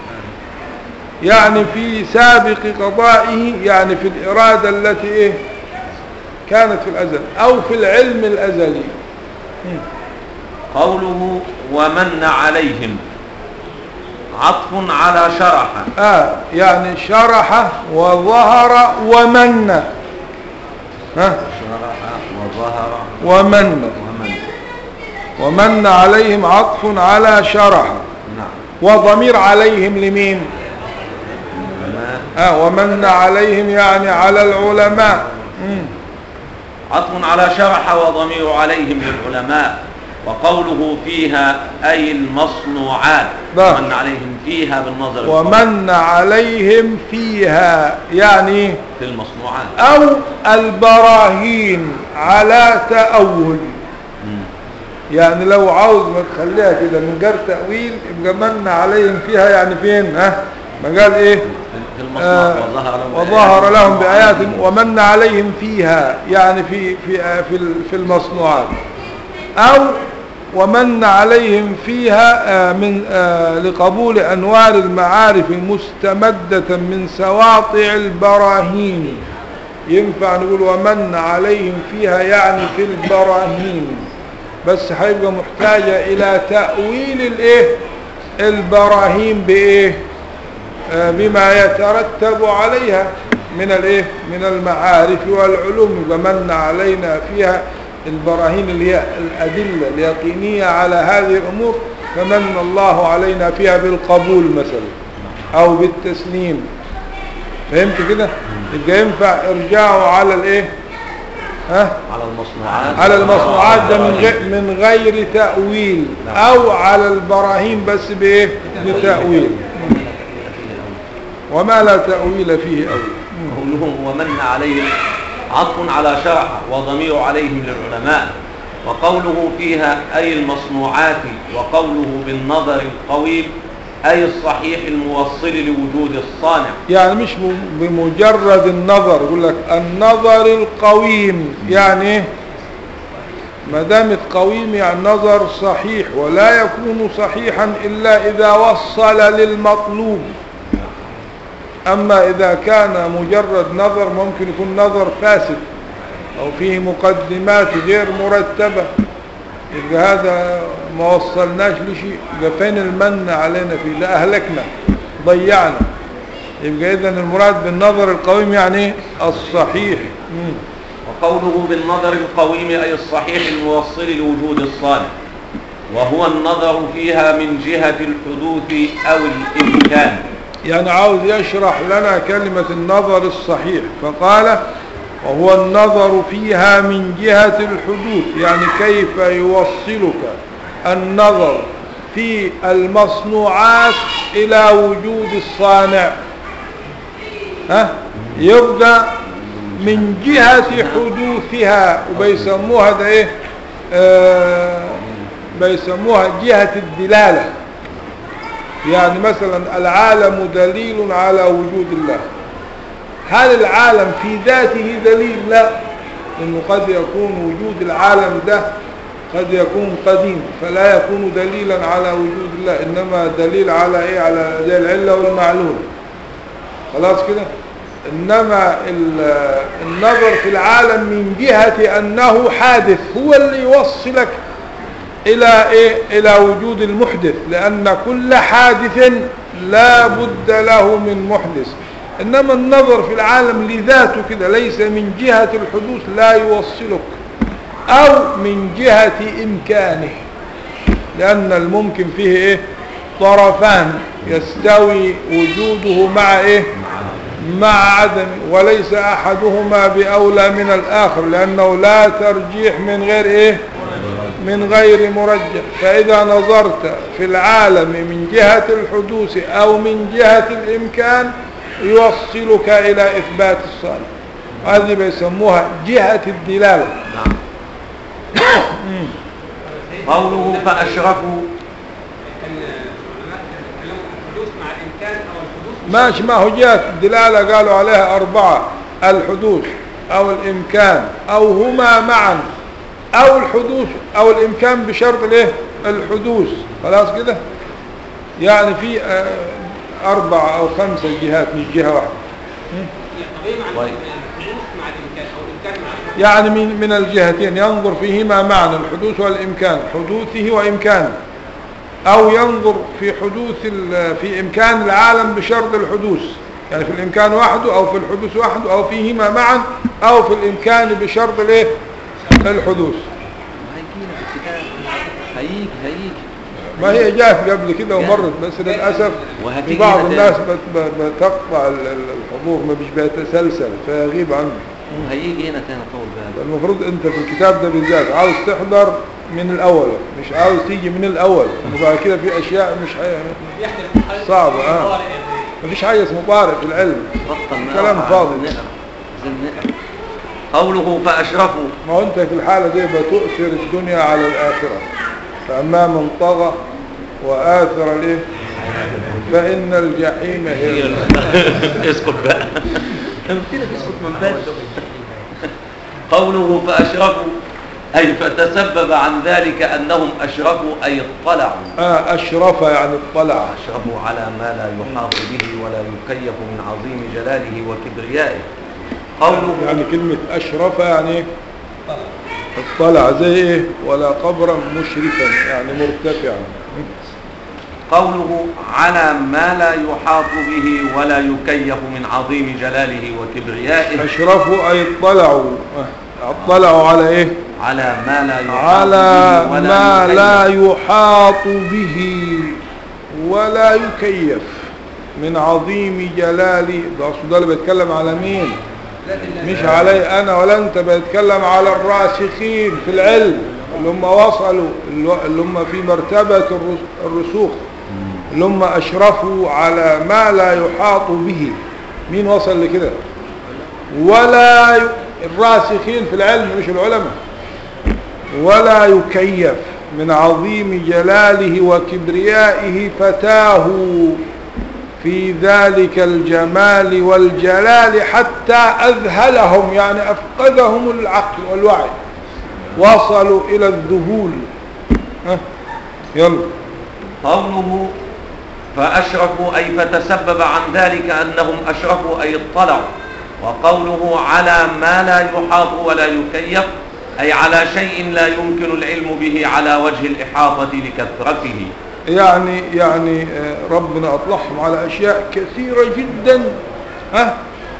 يعني في سابق قضائه يعني في الإرادة التي إيه كانت في الأزل أو في العلم الأزلي مم.
قوله ومن عليهم عطف على شرح
آه يعني شرح وظهر ومن ها
شرح وظهر
ومن
ومن
ومن عليهم عطف على شرح
نعم
وضمير عليهم لمين
وما
آه ومن عليهم يعني على العلماء مم.
عطف على شرح وضمير عليهم للعلماء وقوله فيها أي المصنوعات
نعم.
ومن عليهم فيها بالنظر
ومن عليهم فيها يعني
في المصنوعات
أو البراهين على تأول
مم.
يعني لو عاوز ما تخليها كده من غير تأويل يبقى من عليهم فيها يعني فين ها ما قال ايه
في المصنوع
آه
وظهر لهم
وظهر لهم بآيات
المصنوعات.
ومن عليهم فيها يعني في في آه في ال- في المصنوعات أو ومن عليهم فيها آه من آه لقبول أنوار المعارف مستمدة من سواطع البراهين ينفع نقول ومن عليهم فيها يعني في البراهين بس هيبقى محتاجة إلى تأويل الإيه البراهين بإيه آه، بما يترتب عليها من الايه من المعارف والعلوم ومن علينا فيها البراهين اللي هي الأدلة اليقينية على هذه الأمور فمن الله علينا فيها بالقبول مثلا أو بالتسليم فهمت كده يبقى ينفع ارجعوا على الايه ها
على المصنوعات
على المصنوعات ده من غير من غير تأويل أو على البراهين بس بإيه بتأويل وما لا تأويل فيه أول
قوله ومن عليهم عطف على شرح وضمير عليهم للعلماء وقوله فيها أي المصنوعات وقوله بالنظر القويم أي الصحيح الموصل لوجود الصانع
يعني مش ب- بمجرد النظر يقول لك النظر القويم يعني إيه؟ ما دامت قويم يعني نظر صحيح ولا يكون صحيحا إلا إذا وصل للمطلوب أما إذا كان مجرد نظر ممكن يكون نظر فاسد أو فيه مقدمات غير مرتبة يبقى هذا ما وصلناش لشيء يبقى فين المن علينا فيه لا أهلكنا ضيعنا يبقى إذن المراد بالنظر القويم يعني إيه؟ الصحيح مم.
وقوله بالنظر القويم أي الصحيح الموصل لوجود الصانع وهو النظر فيها من جهة الحدوث أو الإمكان
يعني عاوز يشرح لنا كلمة النظر الصحيح فقال وهو النظر فيها من جهة الحدوث يعني كيف يوصلك النظر في المصنوعات إلى وجود الصانع ها يبقى من جهة حدوثها وبيسموها ده ايه آه بيسموها جهة الدلالة يعني مثلا العالم دليل على وجود الله هل العالم في ذاته دليل لا انه قد يكون وجود العالم ده قد يكون قديم فلا يكون دليلا على وجود الله انما دليل على ايه على زي العله والمعلول خلاص كده انما ال- النظر في العالم من جهه انه حادث هو اللي يوصلك الى ايه الى وجود المحدث لان كل حادث لا بد له من محدث انما النظر في العالم لذاته كده ليس من جهة الحدوث لا يوصلك او من جهة امكانه لان الممكن فيه ايه طرفان يستوي وجوده مع ايه مع عدم وليس احدهما باولى من الاخر لانه لا ترجيح من غير ايه من غير مرجح فإذا نظرت في العالم من جهة الحدوث أو من جهة الإمكان يوصلك إلى إثبات الصالح هذه بيسموها جهة الدلالة
نعم قوله فأشركوا
الحدوث مع الامكان او الحدوث
ماشي ما هو جهة الدلالة قالوا عليها أربعة الحدوث أو الإمكان أو هما معا أو الحدوث أو الإمكان بشرط الايه الحدوث خلاص كده يعني في آه، أربعة أو خمسة جهات مش جهة واحدة
طب ايه معنى
طيب.
الحدوث مع الامكان او الامكان مع الحدوث
يعني من من الجهتين ينظر فيهما معنى الحدوث والإمكان حدوثه وإمكانه أو ينظر في حدوث ال- في إمكان العالم بشرط الحدوث يعني في الإمكان وحده أو في الحدوث وحده أو فيهما معا أو في الإمكان بشرط الإيه الحدوث
هيجينا في الكتاب هيجي هيجي
ما هي جاءت قبل كده ومرت بس للأسف في
وهتيجي
بعض
هنا
الناس
تاني.
بت- بت- بتقطع ال- ال- الحضور ما مش بيتسلسل فيغيب عنه
هيجي هنا تاني طول بالك
المفروض انت في الكتاب ده بالذات عاوز تحضر من الاول مش عاوز تيجي من الاول وبعد كده في اشياء مش حي... صعبة اه مفيش حاجة اسمه طارئ في العلم
بطل نقرا
كلام
عايزين
فاضي.
نقرا عايزين نقرا قوله فأشرفوا
ما هو انت في الحالة دي بتؤثر الدنيا على الآخرة فأما من طغى وآثر الايه فإن الجحيم هي المأوى.
اسكت بقى قلت لك اسكت من بدري قوله فأشرفوا أي فتسبب عن ذلك أنهم أشرفوا أي اطلعوا
آه أشرف يعني اطلع
أشرفوا على ما لا يحاط به ولا يكيف من عظيم جلاله وكبريائه قوله
يعني كلمة أشرف يعني إيه؟ اطلع زي ايه ولا قبرا مشرفا يعني مرتفعا
قوله على ما لا يحاط به ولا يكيف من عظيم جلاله وكبريائه
أشرفوا أي اطلعوا آه، اطلعوا على ايه
على ما لا يحاط
على
به ولا
ما
يكيف.
لا يحاط به ولا يكيف من عظيم جلالي ده أصل ده اللي بيتكلم على مين مش علي انا ولا انت بيتكلم على الراسخين في العلم اللي هم وصلوا اللي هم في مرتبة الرس- الرسوخ اللي هم اشرفوا على ما لا يحاط به مين وصل لكده ولا ي... الراسخين في العلم مش العلماء ولا يكيف من عظيم جلاله وكبريائه فتاه في ذلك الجمال والجلال حتى أذهلهم يعني أفقدهم العقل والوعي وصلوا إلى الذهول ها يلا
قوله فأشرفوا أي فتسبب عن ذلك أنهم أشرفوا أي اطلعوا وقوله على ما لا يحاط ولا يكيف أي على شيء لا يمكن العلم به على وجه الإحاطة لكثرته
يعني يعني آه، ربنا أطلعهم على أشياء كثيرة جدا ها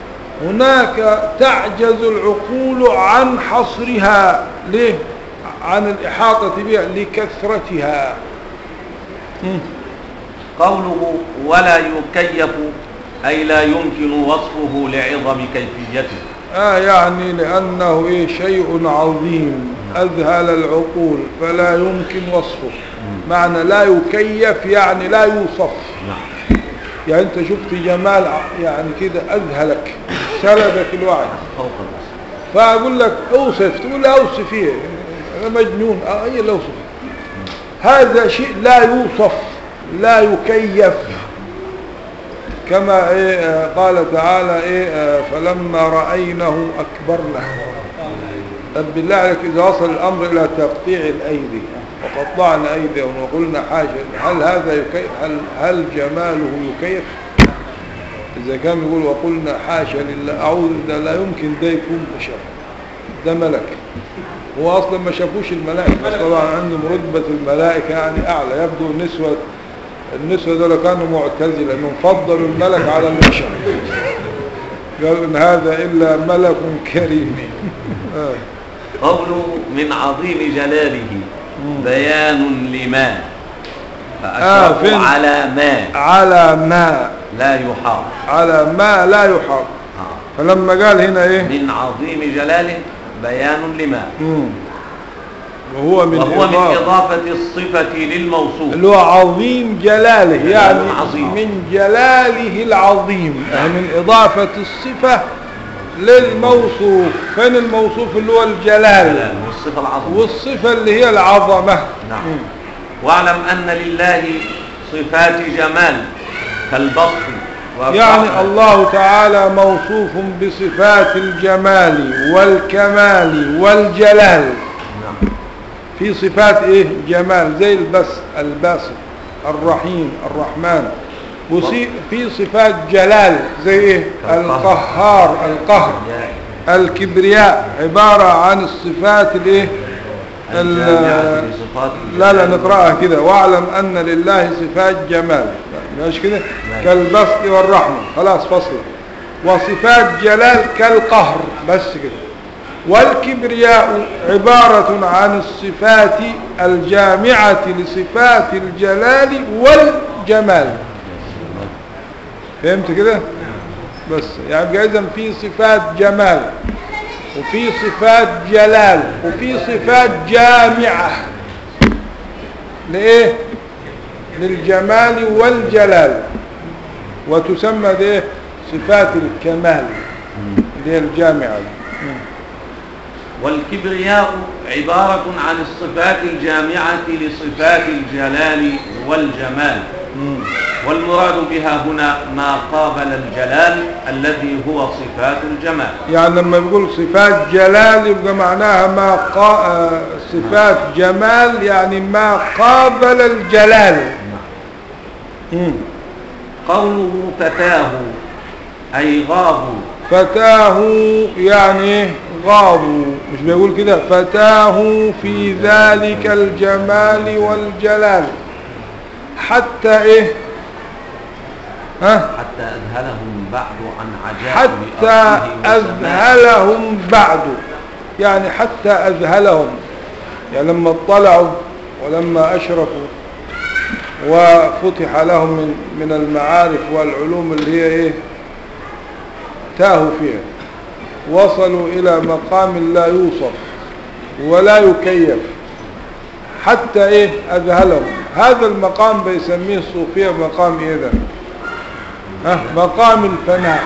هناك تعجز العقول عن حصرها ليه عن الإحاطة بها لكثرتها مم.
قوله ولا يكيف أي لا يمكن وصفه لعظم كيفيته
آه يعني لأنه إيه شيء عظيم أذهل العقول فلا يمكن وصفه معنى لا يكيف يعني لا يوصف
نعم
يعني أنت شفت جمال ع- يعني كده أذهلك سلبك الوعي
فوق الوصف
فأقول لك أوصف تقول لي أوصف إيه أنا مجنون آه إيه اللي أوصف هذا شيء لا يوصف لا يكيف كما إيه آه، قال تعالى إيه آه، فلما رأينه أكبرنه طب بالله عليك إذا وصل الأمر إلى تقطيع الأيدي وقطعنا أيديهم وقلنا حاجة هل هذا يكيف هل, هل جماله يكيف إذا كان يقول وقلنا حاشا لله أعوذ ده لا يمكن ده يكون بشر ده ملك هو أصلا ما شافوش الملائكة بس طبعا عندهم رتبة الملائكة يعني أعلى يبدو النسوة النسوة دول كانوا معتزلة أنهم فضلوا الملك على البشر قالوا إن هذا إلا ملك كريم آه.
قوله من عظيم جلاله بيان لما
آه، فين؟
فأشرفوا على ما
على ما
لا يحاط
على ما لا يحاط
آه.
فلما قال هنا إيه
من عظيم جلاله بيان لما
مم. وهو من
وهو من
إضافة
إضافة الصفة للموصوف
اللي هو عظيم جلاله يعني
عظيم.
من جلاله العظيم يعني من إضافة الصفة للموصوف فين الموصوف اللي هو الجلال
والصفة العظيمة
والصفة اللي هي العظمة
نعم
مم.
واعلم أن لله صفات جمال كالبسط والرحمة.
يعني الله تعالى موصوف بصفات الجمال والكمال والجلال
نعم
في صفات ايه جمال زي البس الباسط الرحيم الرحمن وفي في صفات جلال زي ايه
القهر.
القهار القهر الكبرياء عبارة عن الصفات الايه
الجامعة
ال-
لصفات
لا لا
الجلال.
نقرأها كده واعلم أن لله صفات جمال مش كده
لا.
كالبسط والرحمة خلاص فصل وصفات جلال كالقهر بس كده والكبرياء عبارة عن الصفات الجامعة لصفات الجلال والجمال فهمت كده بس يعني إذا في صفات جمال وفي صفات جلال وفي صفات جامعة لإيه للجمال والجلال وتسمى ده صفات الكمال اللي هي الجامعة دي.
والكبرياء عبارة عن الصفات الجامعة لصفات الجلال والجمال
مم.
والمراد بها هنا ما قابل الجلال الذي هو صفات الجمال
يعني لما بيقول صفات جلال يبقى معناها ما قا... آه، صفات جمال يعني ما قابل الجلال مم.
قوله فتاه أي غابوا
فتاه يعني غابوا مش بيقول كده فتاه في ذلك الجمال والجلال حتى ايه ها
حتى أذهلهم بعد عن عجائب
حتى
أرضه وسمائه.
أذهلهم بعد يعني حتى أذهلهم يعني لما اطلعوا ولما أشرفوا وفتح لهم من, من المعارف والعلوم اللي هي إيه تاهوا فيها وصلوا إلى مقام لا يوصف ولا يكيف حتى إيه أذهلهم هذا المقام بيسميه الصوفية مقام إيه ده ها مقام الفناء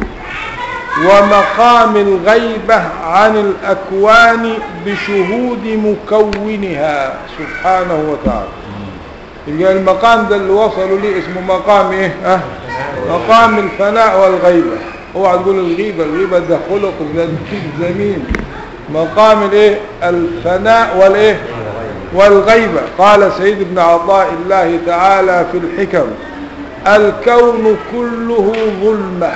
ومقام الغيبة عن الأكوان بشهود مكونها سبحانه وتعالى يبقى المقام ده اللي وصلوا ليه اسمه مقام ايه ها مقام الفناء والغيبة اوعى تقول الغيبة الغيبة ده خلق ده زمين مقام الايه الفناء والايه والغيبة قال سيد ابن عطاء الله تعالى في الحكم الكون كله ظلمة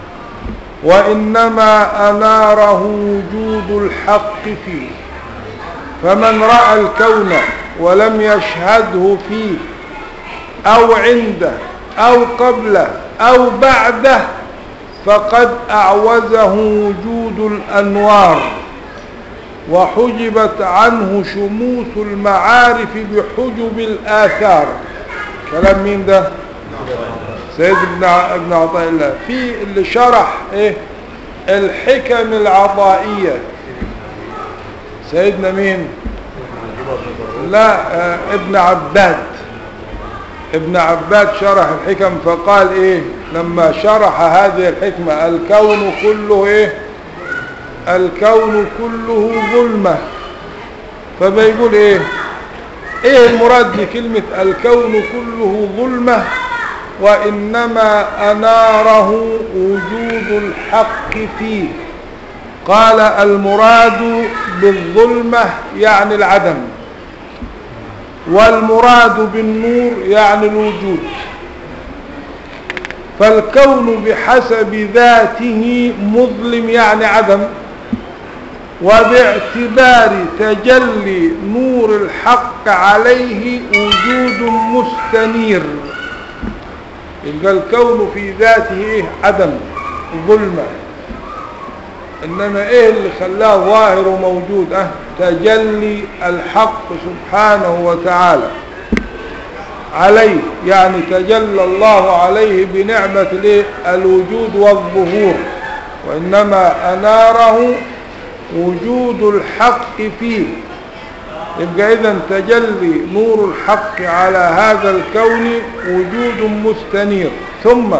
وإنما أناره وجود الحق فيه فمن رأى الكون ولم يشهده فيه أو عنده أو قبله أو بعده فقد أعوزه وجود الأنوار وحجبت عنه شموس المعارف بحجب الآثار كلام مين ده سيد ابن ع- ابن عطاء الله في اللي شرح ايه الحكم العطائية سيدنا مين لا آه ابن عباد ابن عباد شرح الحكم فقال ايه لما شرح هذه الحكمة الكون كله ايه الكون كله ظلمة فبيقول ايه ايه المراد بكلمة الكون كله ظلمة وإنما أناره وجود الحق فيه قال المراد بالظلمة يعني العدم والمراد بالنور يعني الوجود فالكون بحسب ذاته مظلم يعني عدم وباعتبار تجلي نور الحق عليه وجود مستنير يبقى الكون في ذاته ايه عدم ظلمة انما ايه اللي خلاه ظاهر وموجود اه تجلي الحق سبحانه وتعالى عليه يعني تجلى الله عليه بنعمة الايه الوجود والظهور وانما اناره وجود الحق فيه يبقى اذا تجلي نور الحق على هذا الكون وجود مستنير ثم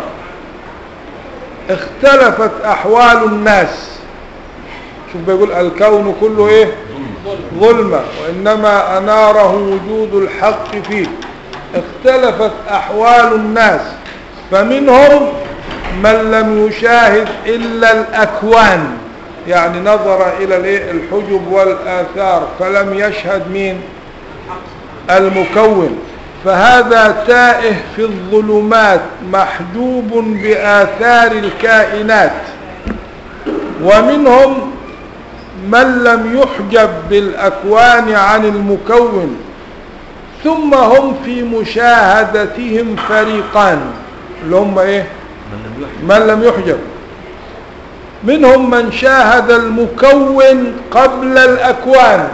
اختلفت احوال الناس شوف بيقول الكون كله ايه ظلمة وانما اناره وجود الحق فيه اختلفت احوال الناس فمنهم من لم يشاهد الا الاكوان يعني نظر الى الايه الحجب والاثار فلم يشهد مين المكون فهذا تائه في الظلمات محجوب باثار الكائنات ومنهم من لم يحجب بالأكوان عن المكون ثم هم في مشاهدتهم فريقان اللي هم ايه
من لم يحجب
من لم يحجب منهم من شاهد المكون قبل الأكوان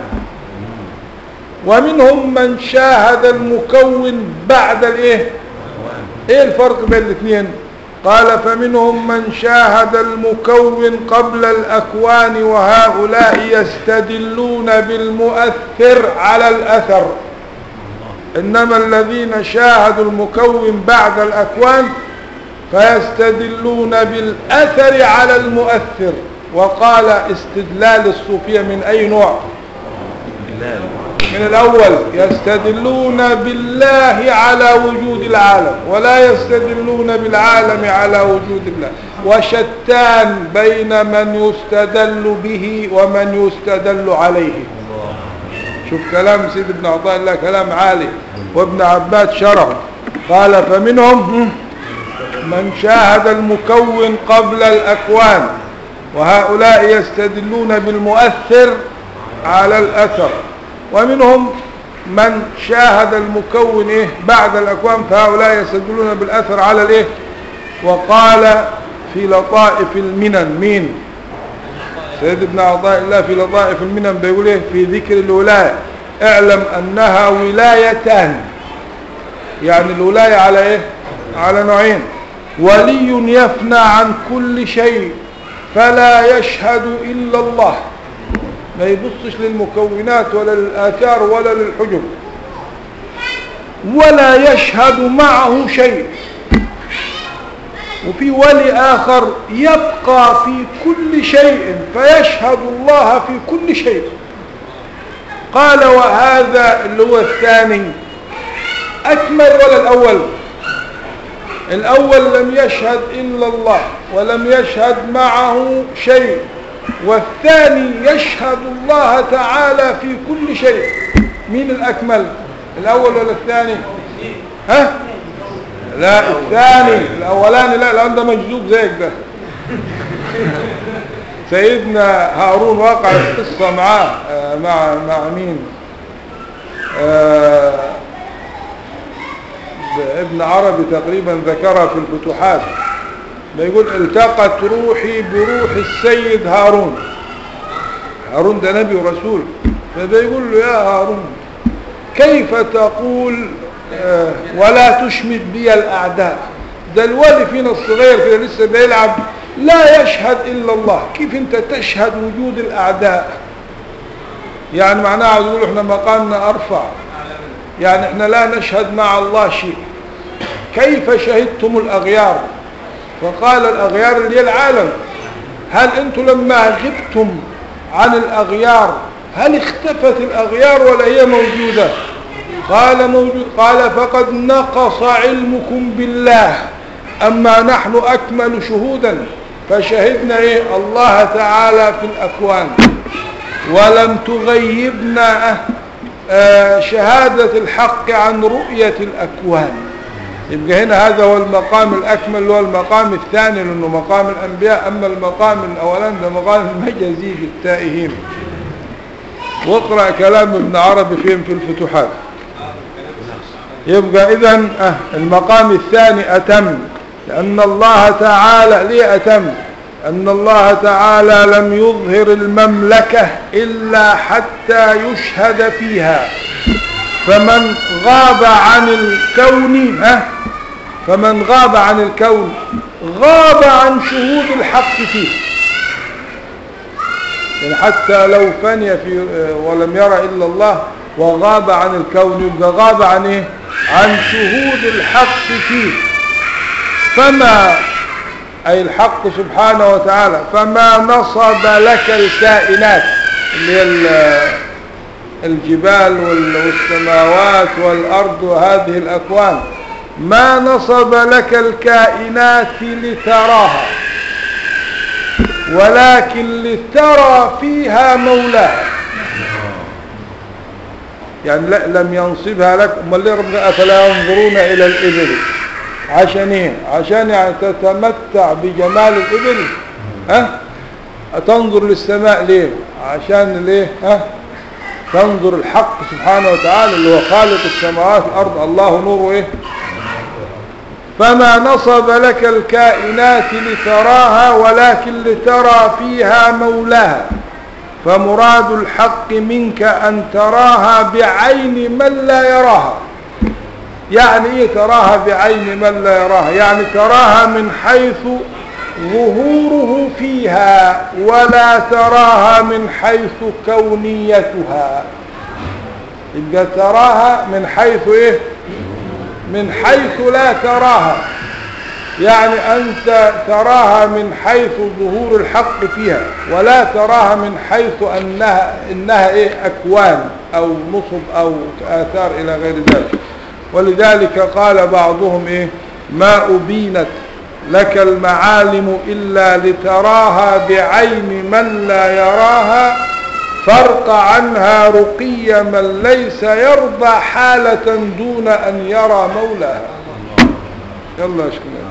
ومنهم من شاهد المكون بعد الايه ايه الفرق بين الاثنين قال فمنهم من شاهد المكون قبل الأكوان وهؤلاء يستدلون بالمؤثر على الأثر إنما الذين شاهدوا المكون بعد الأكوان فيستدلون بالأثر على المؤثر وقال استدلال الصوفية من أي نوع
بالله
من الأول يستدلون بالله على وجود العالم ولا يستدلون بالعالم على وجود الله وشتان بين من يستدل به ومن يستدل عليه
الله
شوف كلام سيد ابن عطاء الله كلام عالي وابن عباد شرح قال فمنهم من شاهد المكون قبل الأكوان وهؤلاء يستدلون بالمؤثر على الأثر ومنهم من شاهد المكون إيه بعد الأكوان فهؤلاء يستدلون بالأثر على الإيه وقال في لطائف المنن مين سيد ابن عطاء الله في لطائف المنن بيقول ايه في ذكر الولاية اعلم انها ولايتان يعني الولاية على ايه على نوعين ولي يفنى عن كل شيء فلا يشهد الا الله ما يبصش للمكونات ولا للآثار ولا للحجب ولا يشهد معه شيء وفي ولي آخر يبقى في كل شيء فيشهد الله في كل شيء قال وهذا اللي هو الثاني أكمل ولا الأول الأول لم يشهد إلا الله ولم يشهد معه شيء والثاني يشهد الله تعالى في كل شيء مين الأكمل الأول ولا الثاني ها لا الثاني الاولاني لا الان ده مجذوب زيك ده سيدنا هارون وقع القصة معاه آه، مع مع مين آه، ابن عربي تقريبا ذكرها في الفتوحات بيقول التقت روحي بروح السيد هارون هارون ده نبي ورسول فبيقول له يا هارون كيف تقول آه، ولا تشمت بي الأعداء ده الولي فينا الصغير كده لسه بيلعب لا يشهد إلا الله كيف انت تشهد وجود الأعداء يعني معناها عاوز يقول احنا مقامنا أرفع يعني احنا لا نشهد مع الله شيء كيف شهدتم الأغيار فقال الأغيار اللي هي العالم هل انتم لما غبتم عن الأغيار هل اختفت الأغيار ولا هي موجودة قال موجود قال فقد نقص علمكم بالله أما نحن أكمل شهودا فشهدنا إيه الله تعالى في الأكوان ولم تغيبنا آه، شهادة الحق عن رؤية الأكوان يبقى هنا هذا هو المقام الأكمل اللي هو المقام الثاني لأنه مقام الأنبياء أما المقام الأولاني ده مقام المجازي في التائهين واقرأ كلام ابن عربي فيهم في الفتوحات يبقى إذا آه المقام الثاني أتم لأن الله تعالى ليه أتم أن الله تعالى لم يظهر المملكة إلا حتى يشهد فيها فمن غاب عن الكون ها فمن غاب عن الكون غاب عن شهود الحق فيه يعني حتى لو فني في ولم يرى إلا الله وغاب عن الكون يبقى غاب عن ايه عن شهود الحق فيه فما أي الحق سبحانه وتعالى فما نصب لك الكائنات اللي هي الجبال والسماوات والأرض وهذه الأكوان ما نصب لك الكائنات لتراها ولكن لترى فيها مولاها يعني لا لم ينصبها لك امال ليه ربنا افلا ينظرون الى الابل عشان ايه عشان يعني تتمتع بجمال الابل ها تنظر للسماء ليه عشان ليه ها تنظر الحق سبحانه وتعالى اللي هو خالق السماوات والأرض الله نور ايه فما نصب لك الكائنات لتراها ولكن لترى فيها مولاها فمراد الحق منك أن تراها بعين من لا يراها يعني ايه تراها بعين من لا يراها يعني تراها من حيث ظهوره فيها ولا تراها من حيث كونيتها يبقى تراها من حيث ايه من حيث لا تراها يعني أنت تراها من حيث ظهور الحق فيها ولا تراها من حيث أنها, إنها إيه أكوان أو نصب أو آثار إلى غير ذلك ولذلك قال بعضهم إيه ما أبينت لك المعالم إلا لتراها بعين من لا يراها فرق عنها رقي من ليس يرضى حالة دون أن يرى مولاها يلا اشكرا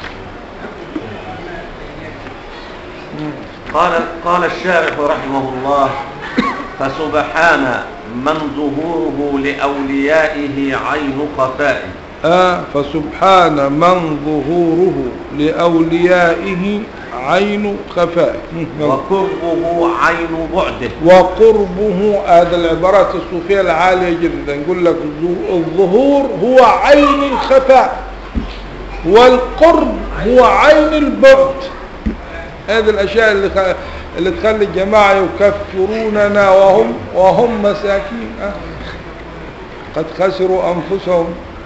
قال قال الشارح رحمه الله فسبحان من ظهوره لأوليائه عين خفائه
آه فسبحان من ظهوره لأوليائه عين خفاء
وقربه عين بعده
وقربه هذا العبارات الصوفية العالية جدا نقول لك الظهور هو عين الخفاء والقرب هو عين البعد هذه الأشياء اللي, خ... اللي تخلي الجماعة يكفروننا وهم وهم مساكين أه؟ قد خسروا أنفسهم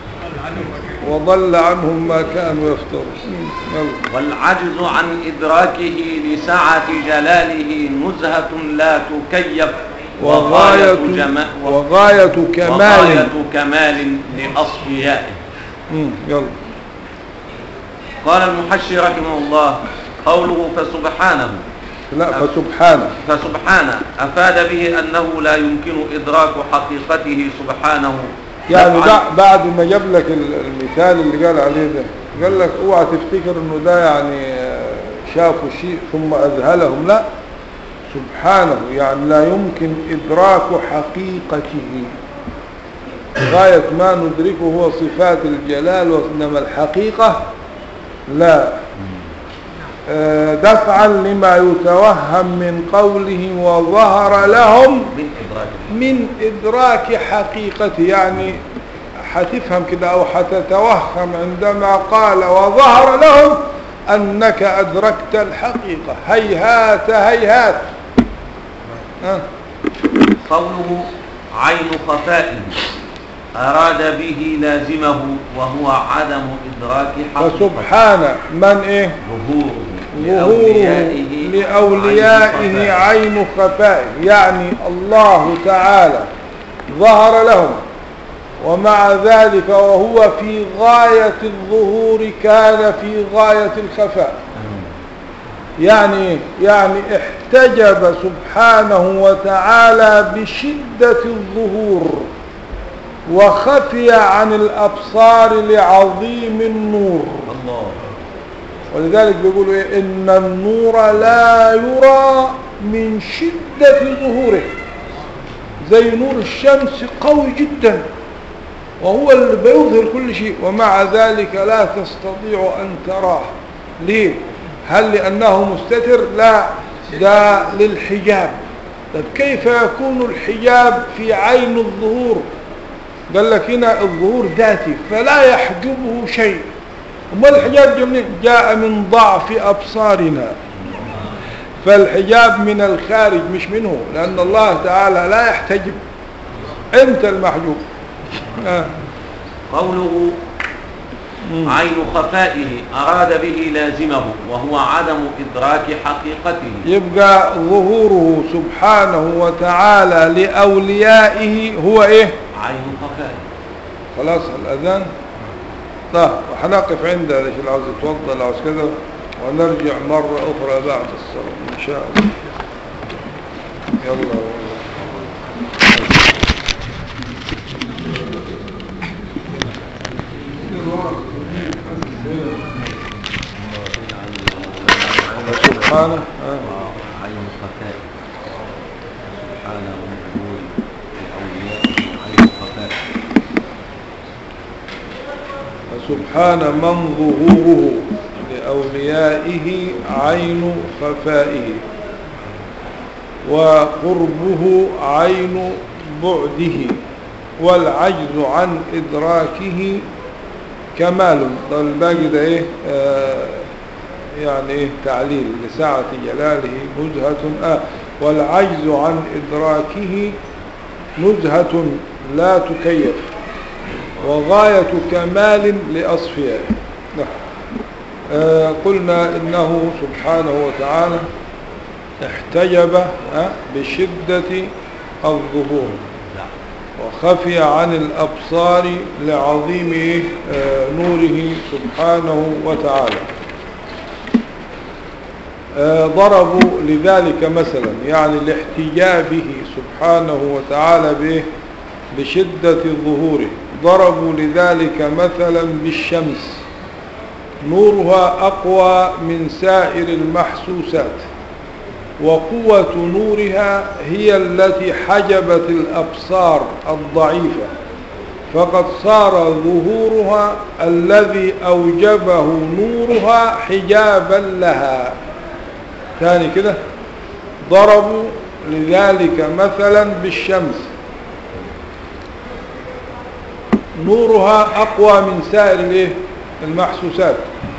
وضل عنهم ما كانوا يفترون يلا.
والعجز عن إدراكه لسعة جلاله نزهة لا تكيف
وغاية,
جما
وغاية كمال
وغاية كمال لأصفيائه
مم، يلا
قال المحشي رحمه الله قوله فسبحانه
لا فسبحانه
فسبحانه أفاد به أنه لا يمكن إدراك حقيقته سبحانه
يعني
يفعل-
بع- بعد ما جاب لك ال- المثال اللي قال عليه ده قال لك اوعى تفتكر انه ده يعني آه، شافوا شيء ثم اذهلهم لا سبحانه يعني لا يمكن ادراك حقيقته غاية ما ندركه هو صفات الجلال وانما الحقيقة لا آه، دفعا لما يتوهم من قوله وظهر لهم
من إدراكه
من إدراك حقيقته يعني حتفهم كده أو حتتوهم عندما قال وظهر لهم أنك أدركت الحقيقة هيهات هيهات ها
قوله عين خفائه أراد به لازمه وهو عدم إدراك حقيقته
فسبحان من إيه
ظهوره
ظهوره لأوليائه عين خفائه يعني الله تعالى ظهر لهم ومع ذلك وهو في غاية الظهور كان في غاية الخفاء يعني إيه؟ يعني احتجب سبحانه وتعالى بشدة الظهور وخفي عن الأبصار لعظيم النور
الله
ولذلك بيقولوا إيه إن النور لا يرى من شدة ظهوره زي نور الشمس قوي جدا وهو اللي بيظهر كل شيء ومع ذلك لا تستطيع أن تراه ليه هل لأنه مستتر لا ده للحجاب طب كيف يكون الحجاب في عين الظهور قال لك هنا الظهور ذاتي فلا يحجبه شيء وما الحجاب جاء منين؟ جاء من ضعف أبصارنا فالحجاب من الخارج مش منه لأن الله تعالى لا يحتجب أنت المحجوب آه.
قوله
مم.
عين خفائه أراد به لازمه وهو عدم إدراك حقيقته
يبقى ظهوره سبحانه وتعالى لأوليائه هو إيه
عين خفائه
خلاص الأذان طيب وحنقف عندها ليش اللي عاوز يتوضى اللي عاوز كذا ونرجع مرة أخرى بعد الصلاة إن شاء الله يلا سبحانه آه.
عين خفاء سبحان من ظهور لأوليائه عين خفاء
فسبحان من ظهوره لأوليائه عين خفائه وقربه عين بعده والعجز عن إدراكه كمال طب الباقي ده إيه آه يعني إيه تعليل لسعة جلاله نزهة آه والعجز عن إدراكه نزهة لا تكيف وغاية كمال لأصفيائه نعم. آه قلنا إنه سبحانه وتعالى احتجب آه بشدة الظهور
لا
وخفي عن الأبصار لعظيم آه نوره سبحانه وتعالى آه ضربوا لذلك مثلا يعني لاحتجابه سبحانه وتعالى به بشدة ظهوره ضربوا لذلك مثلا بالشمس نورها أقوى من سائر المحسوسات وقوة نورها هي التي حجبت الأبصار الضعيفة فقد صار ظهورها الذي أوجبه نورها حجابا لها ثاني كده ضربوا لذلك مثلا بالشمس نورها أقوى من سائر الايه المحسوسات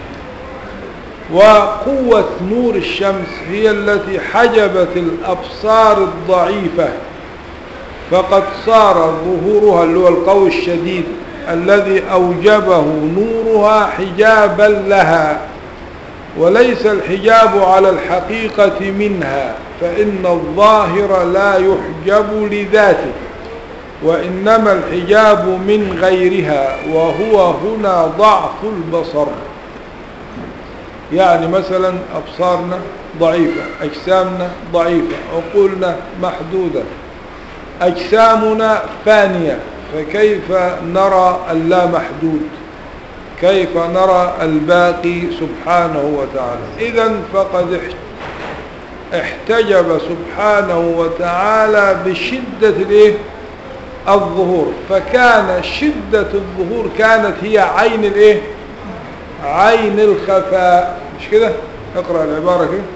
وقوة نور الشمس هي التي حجبت الأبصار الضعيفة فقد صار ظهورها اللي هو القوي الشديد الذي أوجبه نورها حجابا لها وليس الحجاب على الحقيقة منها فإن الظاهر لا يحجب لذاته وإنما الحجاب من غيرها وهو هنا ضعف البصر يعني مثلا أبصارنا ضعيفة أجسامنا ضعيفة عقولنا محدودة أجسامنا فانية فكيف نرى اللا محدود كيف نرى الباقي سبحانه وتعالى إذا فقد احتجب سبحانه وتعالى بشدة الايه الظهور فكان شدة الظهور كانت هي عين الايه عين الخفاء مش كده اقرأ العبارة كده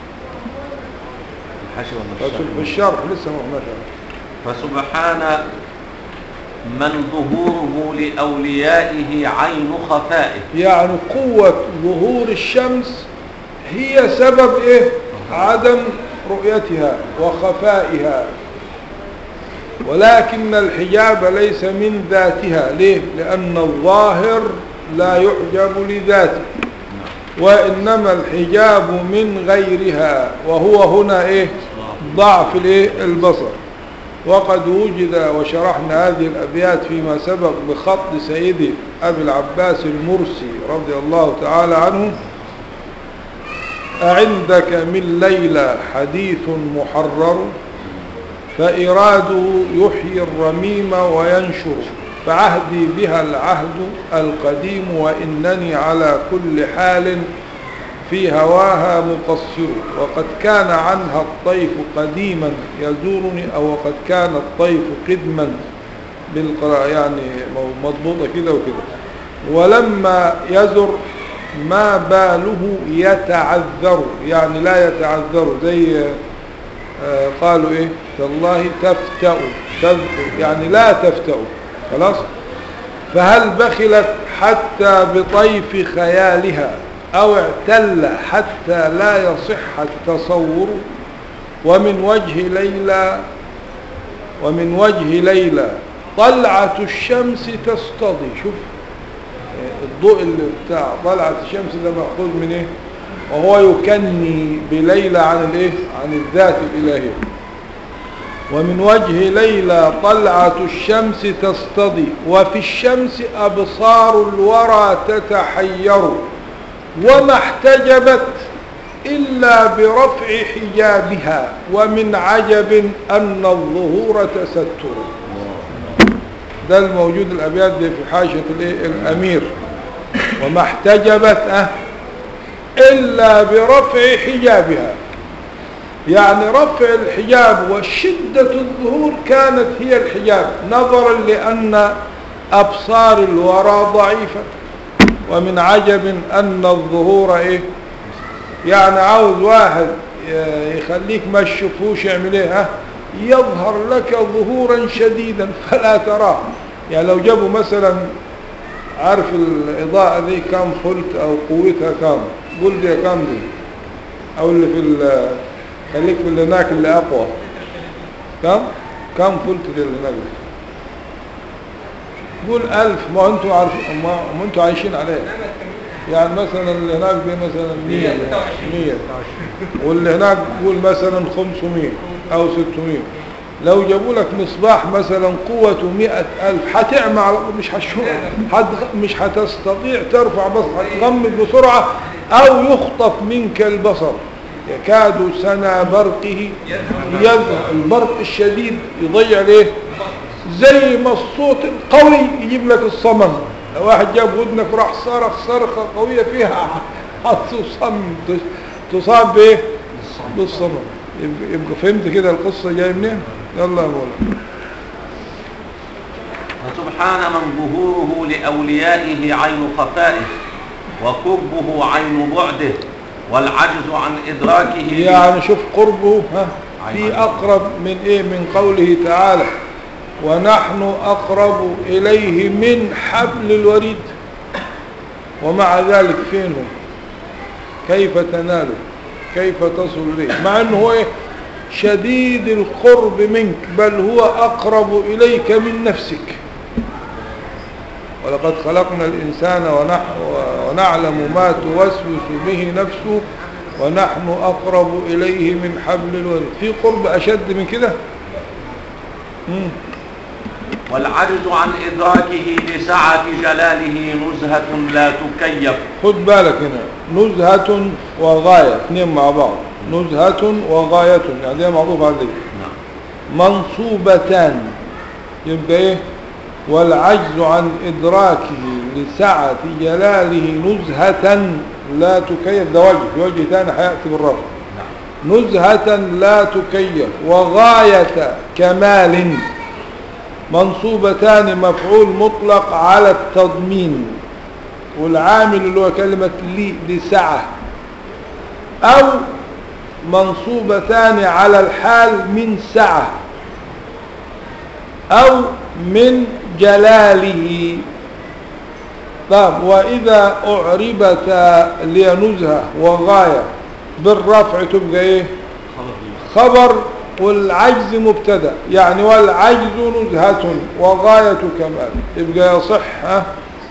الحشي ولا
في
الشرح؟
الشرح لسه ما قلناش
فسبحان من ظهوره لأوليائه عين خفائه
يعني قوة ظهور الشمس هي سبب ايه عدم رؤيتها وخفائها ولكن الحجاب ليس من ذاتها ليه لأن الظاهر لا يحجب لذاته وإنما الحجاب من غيرها وهو هنا إيه ضعف الإيه البصر وقد وجد وشرحنا هذه الأبيات فيما سبق بخط سيدي أبي العباس المرسي رضي الله تعالى عنه أعندك من ليلى حديث محرر فإراده يحيي الرميم وينشر فعهدي بها العهد القديم وإنني على كل حال في هواها مقصر وقد كان عنها الطيف قديما يزورني أو وقد كان الطيف قدما بالقراءة يعني مضبوطة كده وكده ولما يزر ما باله يتعذر يعني لا يتعذر زي آه قالوا ايه تالله تفتأ تذكر يعني لا تفتأ خلاص فهل بخلت حتى بطيف خيالها او اعتل حتى لا يصح التصور ومن وجه ليلى ومن وجه ليلى طلعة الشمس تصطدي شوف الضوء اللي بتاع طلعة الشمس ده مأخوذ من ايه وهو يكني بليلى عن الايه عن الذات الالهيه ومن وجه ليلى طلعة الشمس تصطدي وفي الشمس أبصار الورى تتحير وما احتجبت إلا برفع حجابها ومن عجب أن الظهور تستر ده الموجود الأبيات دي في حاشية الإيه؟ الأمير وما احتجبت أه إلا برفع حجابها يعني رفع الحجاب وشدة الظهور كانت هي الحجاب نظرا لأن أبصار الورى ضعيفة ومن عجب أن الظهور إيه يعني عاوز واحد ي- يخليك ما تشوفوش يعمل ايه ها يظهر لك ظهورا شديدا فلا تراه يعني لو جابوا مثلا عارف الإضاءة دي كم فولت أو قوتها كم قول دي كم دي أو اللي في ال- خليك في اللي هناك اللي أقوى كم كم فولت دي اللي هناك دي؟ قول ألف ما أنتوا عارفين ما ما أنتوا عايشين عليه يعني مثلا اللي هناك دي مثلا 100 100 واللي هناك قول مثلا 500 أو 600 لو جابوا لك مصباح مثلا قوته مئة ألف هتعمى على طول، مش هتشوف هتغ- مش هتستطيع ترفع بصر هتغمض بسرعة أو يخطف منك البصر يكاد سنا برقه يذهب البرق الشديد يضيع ليه زي ما الصوت القوي يجيب لك الصمم لو واحد جاب ودنك وراح صرخ صرخة قوية فيها هتصم تصاب بايه بالصمم يبقى, يبقى فهمت كده القصة جاية منين يلا يا مولانا
فسبحان من ظهوره لأوليائه عين خفائه وكبه عين بعده والعجز عن إدراكه
يعني شوف قربه ها في أقرب من إيه من قوله تعالى ونحن أقرب إليه من حبل الوريد ومع ذلك فين هو كيف تناله كيف تصل إليه مع أنه هو إيه شديد القرب منك بل هو أقرب إليك من نفسك ولقد خلقنا الإنسان ونح- ونعلم ما توسوس به نفسه ونحن أقرب إليه من حبل الوريد في قرب أشد من كده مم.
والعجز عن إدراكه لسعة جلاله نزهة لا تكيف
خد بالك هنا نزهة وغاية اثنين مع بعض نزهة وغاية يعني دي معروف عليه
نعم
منصوبتان يبقى ايه والعجز عن إدراكه لسعة جلاله نزهة لا تكيف ده وجه في وجه ثاني هيأتي بالرفع
نعم
نزهة لا تكيف وغاية كمال منصوبتان مفعول مطلق على التضمين والعامل اللي هو كلمة لي لسعة أو منصوبتان على الحال من سعة أو من جلاله طب وإذا أعربتا لنزهة وغاية بالرفع تبقى إيه
خبر الله.
خبر والعجز مبتدا يعني والعجز نزهة وغاية كمال يبقى يصح ها؟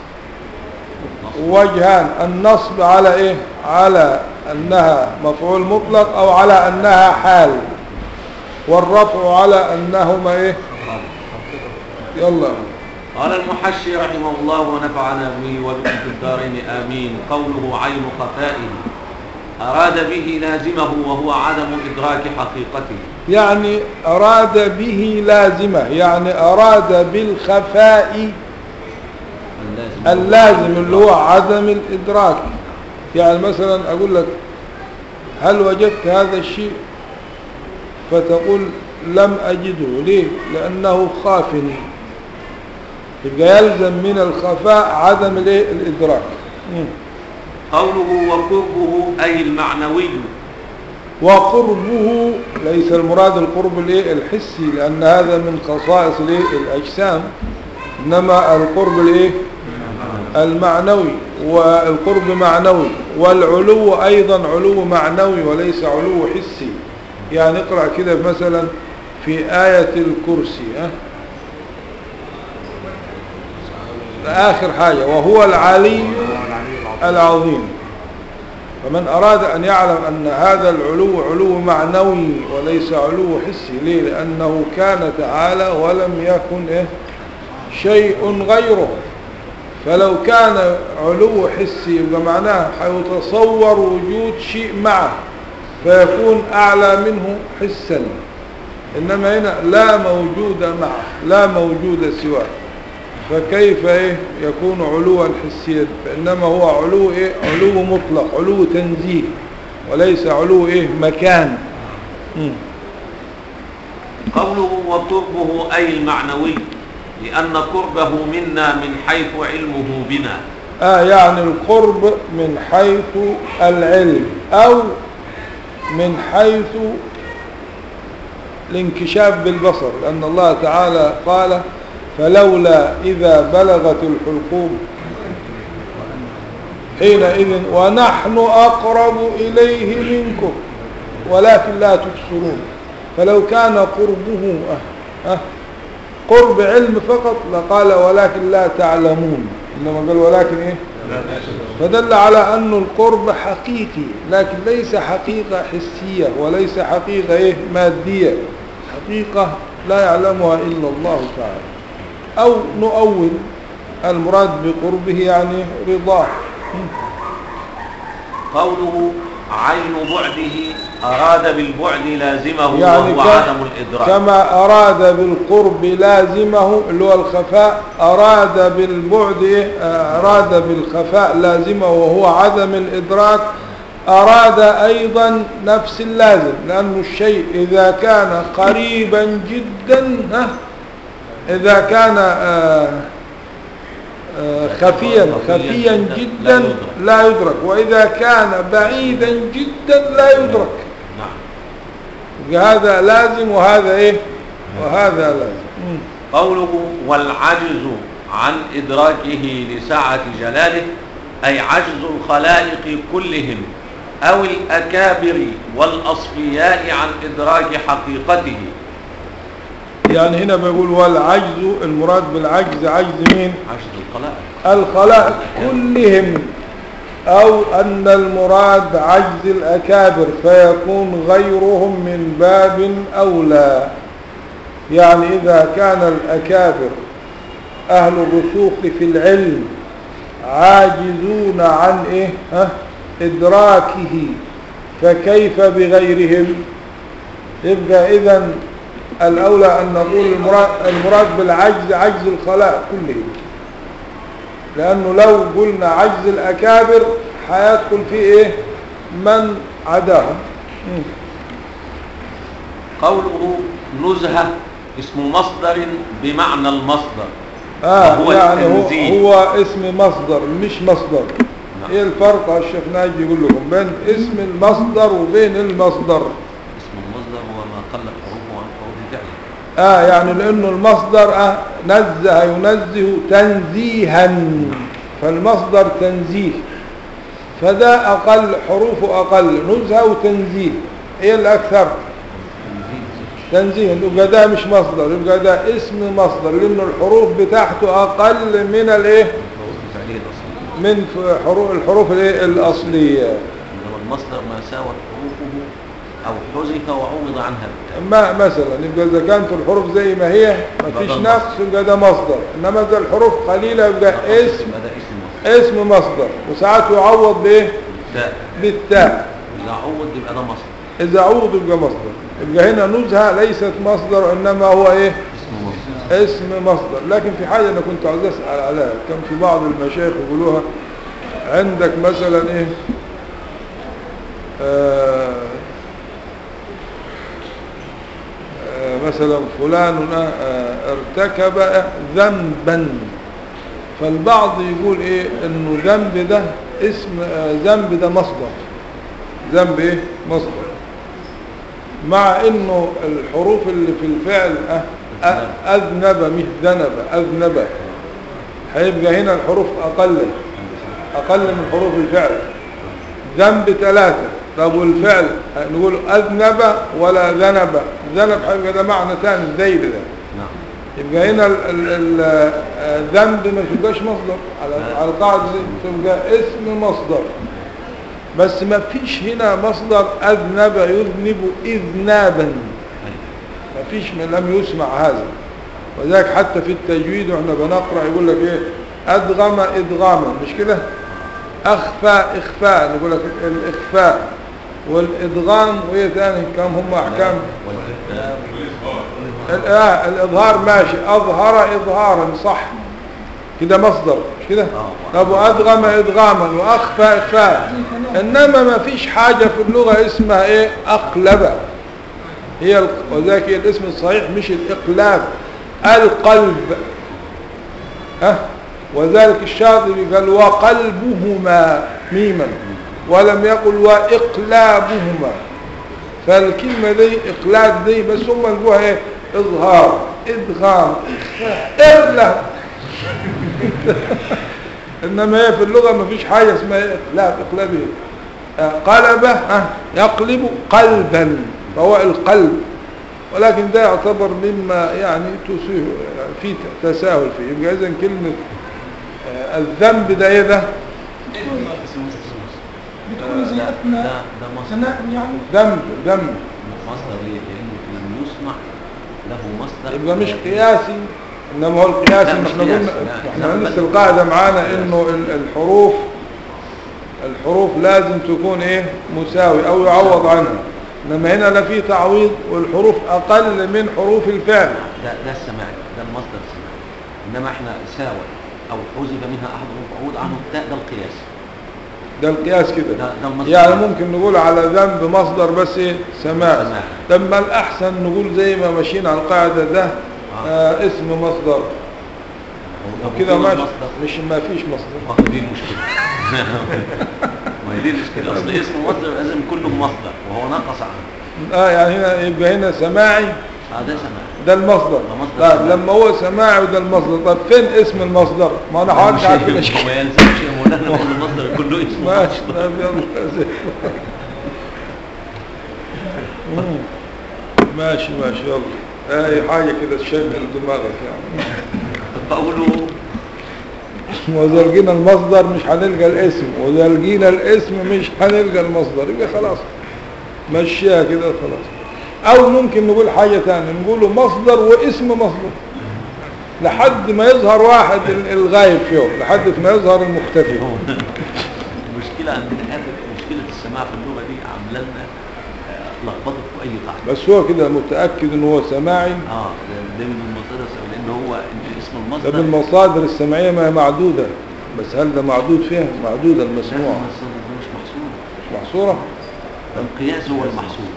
وجهان النصب على ايه على انها مفعول مطلق او على انها حال والرفع على انهما ايه يلا
قال المحشي رحمه الله ونفعنا به وبكم في الدارين آمين قوله عين خفائه أراد به لازمه وهو عدم إدراك حقيقته
يعني اراد به لازمة يعني اراد بالخفاء
اللازم
اللازم اللي هو عدم الإدراك يعني مثلا أقول لك هل وجدت هذا الشيء فتقول لم أجده ليه لأنه خافني يبقى يلزم من الخفاء عدم الإيه؟ الإدراك مم.
قوله وقربه أي المعنوي
وقربه ليس المراد القرب الايه الحسي لأن هذا من خصائص الايه الأجسام إنما القرب الايه المعنوي والقرب معنوي والعلو أيضا علو معنوي وليس علو حسي يعني اقرأ كده مثلا في آية الكرسي ها آخر حاجة وهو العلي العظيم فمن أراد أن يعلم أن هذا العلو علو معنوي وليس علو حسي ليه لأنه كان تعالى ولم يكن إيه شيء غيره فلو كان علو حسي يبقى معناه حيتصور وجود شيء معه فيكون أعلى منه حسا إنما هنا لا موجود معه لا موجود سواه فكيف إيه يكون علوا حسيا فإنما هو علو إيه علو مطلق علو تنزيه وليس علو إيه مكان مم.
قوله وقربه أي المعنوي لأن قربه منا من حيث علمه بنا
آه يعني القرب من حيث العلم أو من حيث الانكشاف بالبصر لأن الله تعالى قال فلولا إذا بلغت الحلقوم حينئذ ونحن أقرب إليه منكم ولكن لا تبصرون فلو كان قربه أه أه قرب علم فقط لقال ولكن لا تعلمون إنما قال ولكن إيه فدل على أن القرب حقيقي لكن ليس حقيقة حسية وليس حقيقة إيه مادية حقيقة لا يعلمها إلا الله تعالى أو نؤول المراد بقربه يعني رضاه
قوله عين بعده أراد بالبعد لازمه
يعني
وهو
ك-
عدم الإدراك
كما أراد بالقرب لازمه اللي هو الخفاء أراد بالبعد إيه؟ أراد بالخفاء لازمه وهو عدم الإدراك أراد أيضا نفس اللازم لأن الشيء إذا كان قريبا جدا ها إذا كان آه آه، خفيا خفيا جدا لا يدرك وإذا كان بعيدا جدا لا يدرك
نعم
هذا لازم وهذا ايه وهذا لازم مم.
قوله والعجز عن إدراكه لسعة جلاله أي عجز الخلائق كلهم أو الأكابر والأصفياء عن إدراك حقيقته
يعني هنا بيقول والعجز المراد بالعجز عجز مين
عجز الخلائق
الخلائق كلهم او ان المراد عجز الاكابر فيكون غيرهم من باب اولى يعني اذا كان الاكابر اهل الرسوخ في العلم عاجزون عن ايه ها ادراكه فكيف بغيرهم يبقى اذا الاولى ان نقول المراد, المراد بالعجز عجز الخلائق كلهم لأنه لو قلنا عجز الأكابر هيدخل فيه إيه من عداهم مم.
قوله نزهة اسم مصدر بمعنى المصدر
آه
وهو
يعني هو,
التنزيه.
هو اسم مصدر مش مصدر
نعم.
ايه الفرق على الشيخ ناجي يقول لكم بين اسم المصدر وبين المصدر
اسم المصدر هو ما قلت حروفه عن حروف الفعل
اه يعني لانه المصدر آه نزه ينزه تنزيها فالمصدر تنزيه فده اقل حروفه اقل نزهه وتنزيه ايه الاكثر تنزيه يبقى ده مش مصدر يبقى ده اسم مصدر لانه الحروف بتاعته اقل من الايه
حروف الفعلية الأصلية
من ف- حروف الحروف الايه الاصليه
إنما المصدر ما ساوت حروفه أو حذف وعوض عنها بالتاء
ما مثلا يبقى اذا كانت الحروف زي ما هي ما
يبقى
فيش
ده
نقص يبقى ده مصدر انما اذا الحروف قليله يبقى اسم
يبقى ده اسم مصدر
اسم مصدر وساعات يعوض بايه
بالتاء
بالتاء
إذا عوض يبقى ده مصدر
اذا عوض يبقى مصدر يبقى هنا نزهه ليست مصدر انما هو ايه
اسم مصدر
اسم مصدر لكن في حاجة أنا كنت عاوز أسأل عليها كان في بعض المشايخ يقولوها عندك مثلا إيه آه آه مثلا فلان آه ارتكب ذنبا فالبعض يقول إيه إنه ذنب ده اسم آه ذنب ده مصدر ذنب إيه مصدر مع إنه الحروف اللي في الفعل أه أ- أذنب مش ذنب أذنب هيبقى هنا الحروف أقل أقل من حروف الفعل ذنب ثلاثة طب والفعل نقول أذنب ولا ذنب ذنب هيبقى ده معنى ثاني الذيل ده
نعم
يبقى هنا ال- ال- ال- الذنب ما تبقاش مصدر على على القاعدة دي تبقى اسم مصدر بس ما فيش هنا مصدر أذنب يذنب إذنابا
أيوة.
ما فيش من لم يسمع هذا وذلك حتى في التجويد واحنا بنقرأ يقول لك ايه أدغم إدغاما مش كده أخفى إخفاء نقول لك الإخفاء والإدغام وإيه ثاني كم هم أحكام
والكتاب
ال- آه الإظهار ماشي أظهر إظهارا صح كده مصدر مش كده
آه.
طب وأدغم إدغاما وأخفى إخفاء إنما ما فيش حاجة في اللغة اسمها إيه أقلب هي ال- وذاك هي الاسم الصحيح مش الإقلاب القلب ها وذلك الشاطبي قال وقلبهما ميما ولم يقل وإقلابهما فالكلمة دي إقلاب دي بس هم قالوها ايه إظهار إدغام إقلاب إنما هي في اللغة ما فيش حاجة اسمها إقلاب إقلاب إيه؟ آه، قلب آه، يقلب قلبا فهو القلب ولكن ده يعتبر مما يعني تسيه يعني في تساهل فيه يبقى إذا كلمة آه، الذنب ده إيه ده
بتكون زي
ده
أثناء
ده ده مصدر
ثناء يعني
ذنب ذنب
مصدر ليه؟ لأنه لم يصنع له مصدر
يبقى مش قياسي انما هو القياسي
لا، مش
احنا
قياسي،
قلنا
لا.
احنا
لا،
قلنا
بل-
في القاعده معانا انه ال- الحروف الحروف لازم تكون ايه مساوي او يعوض عنها انما هنا لا في تعويض والحروف اقل من حروف الفعل
ده ده السماعي ده المصدر السماعي انما احنا ساوى او حذف منها احد الحروف عوض عنه ده ده القياس
ده القياس كده
ده- ده المصدر.
يعني ممكن نقول على ذنب مصدر بس ايه سماع
سماع.
لما الاحسن نقول زي ما ماشيين على القاعده ده آه اسم مصدر
طب
وكده
وفين
ماشي
المصدر؟
مش ما فيش مصدر
ما هي دي المشكله ما هي دي المشكله اصل اسم مصدر لازم كله مصدر وهو نقص عنه
اه يعني هنا يبقى هنا سماعي
اه ده سماعي
ده المصدر
ده مصدر
طيب
سماعي.
لما هو سماعي وده المصدر طب فين اسم المصدر ما انا هرجع في
هو
الاشكال
ما يلزمش يا مولانا نقول المصدر كله اسمه
ماشي
مصدر
طيب يلا زي- مم. ماشي ماشي يلا اي حاجه كده تشغل دماغك يعني
قوله
واذا لقينا المصدر مش هنلقى الاسم واذا لقينا الاسم مش هنلقى المصدر يبقى خلاص مشيها كده خلاص او ممكن نقول حاجة تانية نقوله مصدر واسم مصدر لحد ما يظهر واحد ال- الغايب فيه لحد ما يظهر المختفي
المشكله عندنا هذا مشكله السماع في اللغه دي عامله لنا آه، لخبطه في اي قاعده
بس هو كده متأكد ان هو سماعي
اه ده- ده من المصادر السماعية، لان هو إن اسم
ده
المصدر
بالمصادر السمعية ما هي معدودة بس هل ده معدود فيها معدودة
لا،
المسموع
المصدر ده مش محصور
مش محصورة
القياس هو المحصور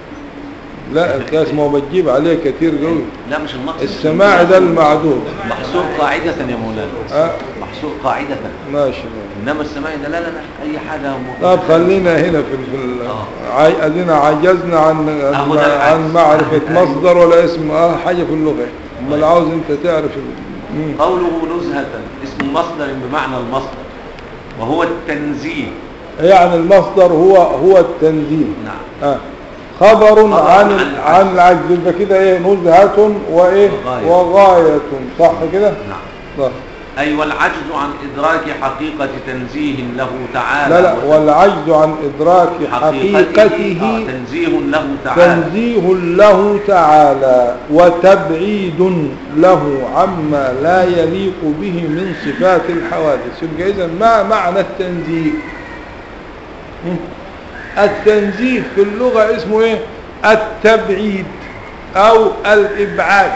لا القياس ما هو بتجيب عليه كتير قوي
لا مش المقصد
السماع ده المعدود
محصور قاعدة يا مولانا
آه.
محصور قاعدة
ماشي ماشي
انما السماع ده لا لا لا اي حاجة م-
طب خلينا هنا في ال- في ال-
آه.
عاي- ادينا عجزنا عن
أهو ده العجز.
عن معرفة مصدر ولا اسم اه حاجة في اللغة امال عاوز انت تعرف ال- مم.
قوله نزهة اسم مصدر بمعنى المصدر وهو التنزيه
يعني المصدر هو هو التنزيل
نعم
آه. خبر
خبر
عن
عن
ال-
العجز.
عن العجز يبقى كده ايه نزهة وايه
وغاية.
وغاية صح كده
نعم
صح
أي والعجز عن إدراك حقيقة تنزيه له تعالى
لا لا
وت-
والعجز عن إدراك حقيقته
آه تنزيه له تعالى
تنزيه له تعالى وتبعيد له عما لا يليق به من صفات الحوادث يبقى إذا ما معنى التنزيه م? التنزيه في اللغة اسمه ايه التبعيد او الابعاد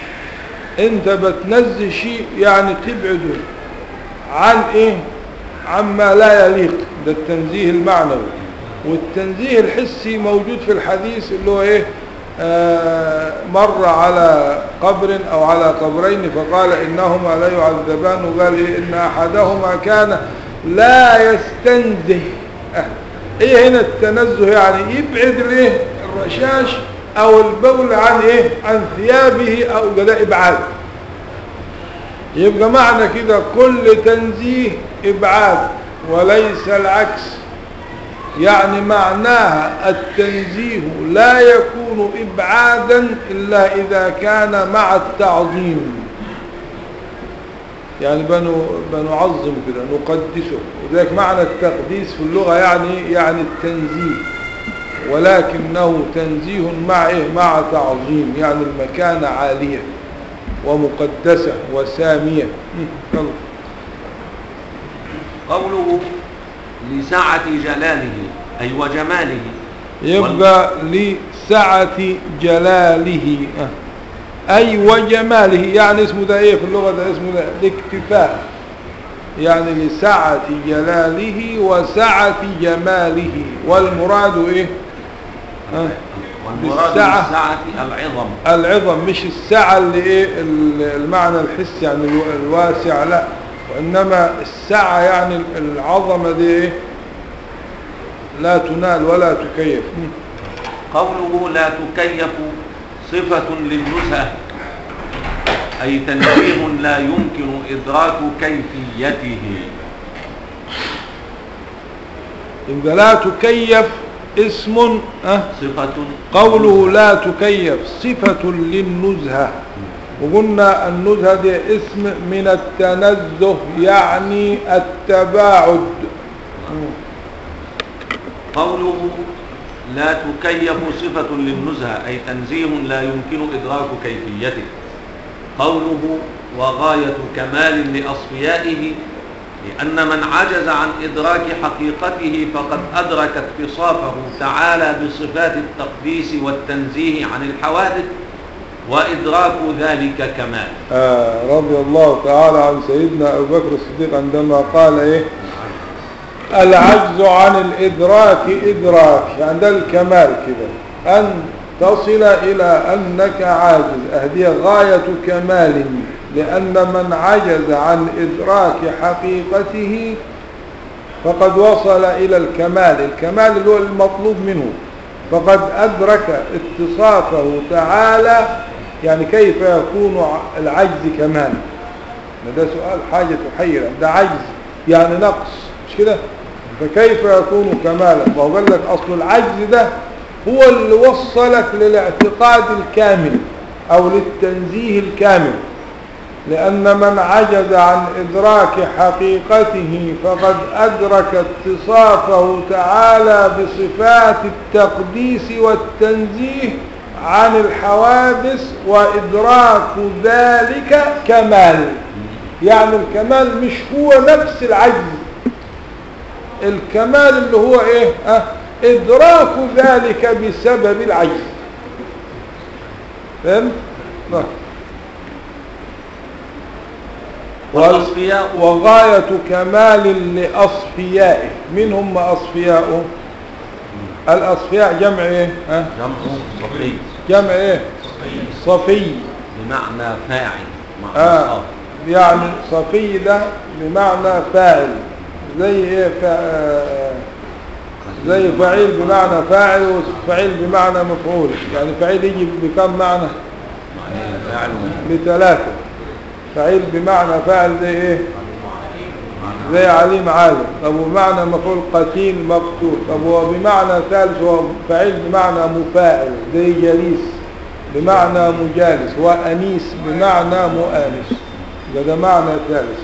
انت بتنزه شيء يعني تبعده عن ايه عما لا يليق ده التنزيه المعنوي والتنزيه الحسي موجود في الحديث اللي هو ايه آه مر على قبر او على قبرين فقال انهما لا يعذبان وقال إيه ان احدهما كان لا يستنزه آه. ايه هنا التنزه يعني يبعد الايه الرشاش او البول عن ايه عن ثيابه او ده ابعاد يبقى معنى كده كل تنزيه ابعاد وليس العكس يعني معناها التنزيه لا يكون ابعادا الا اذا كان مع التعظيم يعني بنو بنعظم كده نقدسه وذلك معنى التقديس في اللغة يعني يعني التنزيه ولكنه تنزيه مع إيه؟ مع تعظيم يعني المكانة عالية ومقدسة وسامية م، يلا.
قوله لسعة جلاله أي وجماله
يبقى لسعة جلاله آه. أي وجماله يعني اسمه ده إيه في اللغة ده اسمه ده الاكتفاء يعني لسعة جلاله وسعة جماله والمراد إيه ها؟
والمراد
بالسعة.
بالسعة العظم
العظم مش السعة اللي ايه ال- المعنى الحسي يعني الو- الواسع لا وإنما السعة يعني العظمة دي ايه لا تنال ولا تكيف
قوله لا تكيف صفة للنزهة أي تنزيه لا يمكن إدراك كيفيته
يبقى لا تكيف اسم أه
صفة
قوله لا تكيف صفة للنزهة وقلنا النزهة دي اسم من التنزه يعني التباعد
قوله لا تكيف صفة للنزهة أي تنزيه لا يمكن إدراك كيفيته قوله وغاية كمال لأصفيائه لأن من عجز عن إدراك حقيقته فقد أدرك اتصافه تعالى بصفات التقديس والتنزيه عن الحوادث وإدراك ذلك كمال
آه رضي الله تعالى عن سيدنا أبو بكر الصديق عندما قال إيه العجز عن الإدراك إدراك يعني ده الكمال كده أن تصل إلى أنك عاجز أهدي غاية كمال لأن من عجز عن إدراك حقيقته فقد وصل إلى الكمال الكمال اللي هو المطلوب منه فقد أدرك اتصافه تعالى يعني كيف يكون ع- العجز كمال ده سؤال حاجة تحير ده عجز يعني نقص مش كده فكيف يكون كمالا ما هو قال لك أصل العجز ده هو اللي وصلك للاعتقاد الكامل أو للتنزيه الكامل لأن من عجز عن إدراك حقيقته فقد أدرك اتصافه تعالى بصفات التقديس والتنزيه عن الحوادث وإدراك ذلك كمال يعني الكمال مش هو نفس العجز الكمال اللي هو ايه أه؟ إدراك ذلك بسبب العجز فهمت؟ نعم.
والأصفياء
وغاية كمال لأصفيائه من هم أصفياؤه الأصفياء جمع إيه ها؟
جمع صفي
جمع إيه صفي
بمعنى فاعل معنى
آه.
صافي.
يعني صفي ده بمعنى فاعل زي إيه فا... آه، زي فعيل بمعنى فاعل وفعيل بمعنى مفعول يعني فعيل يجي بكم معنى
معنى فاعل
بثلاثة فعيل بمعنى فاعل زي ايه زي عليم عالم طب وبمعنى مفعول قتيل مقتول طب وبمعنى ثالث هو فعيل بمعنى مفاعل زي جليس بمعنى مجالس وأنيس بمعنى مؤانس ده ده معنى ثالث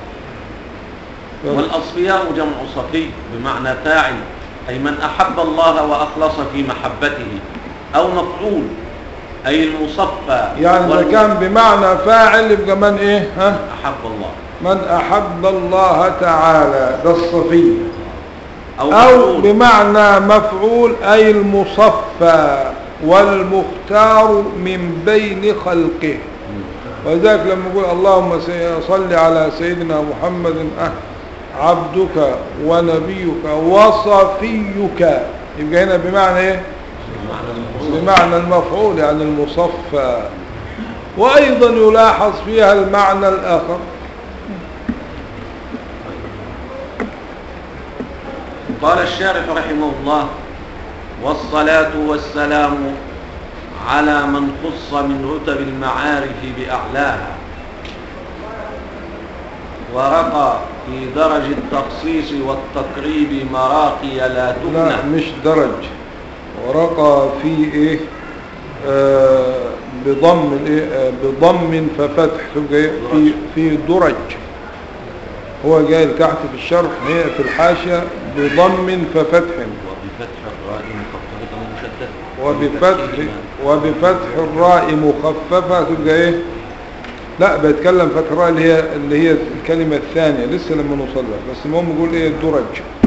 والأصفياء جمع صفي بمعنى فاعل أي من أحب الله وأخلص في محبته أو مفعول أي المصفى
يعني إذا
والم-
كان بمعنى فاعل يبقى من ايه ها
أحب الله
من أحب الله تعالى ده الصفي
أو,
أو
مفعول
بمعنى مفعول أي المصفى والمختار من بين خلقه وذلك لما يقول اللهم سي- صل على سيدنا محمد أه عبدك ونبيك وصفيك يبقى هنا بمعنى ايه
بمعنى المفعول.
بمعنى المفعول يعني المصفى وأيضا يلاحظ فيها المعنى الآخر
قال الشارح رحمه الله والصلاة والسلام على من خص من رتب المعارف بأعلاها ورقى في درج التخصيص والتقريب مراقي لا
لا
تبنى
مش درج ورقى في ايه آه بضم الايه آه بضم ففتح تبقى إيه؟ في في درج هو جاي تحت في الشرح هي في الحاشية بضم ففتح
وبفتح الراء مخففة مشددة
وبفتح وبفتح الراء مخففة تبقى ايه لا بيتكلم فتح الراء اللي هي اللي هي الكلمة الثانية لسه لما نوصل لها بس المهم يقول ايه الدرج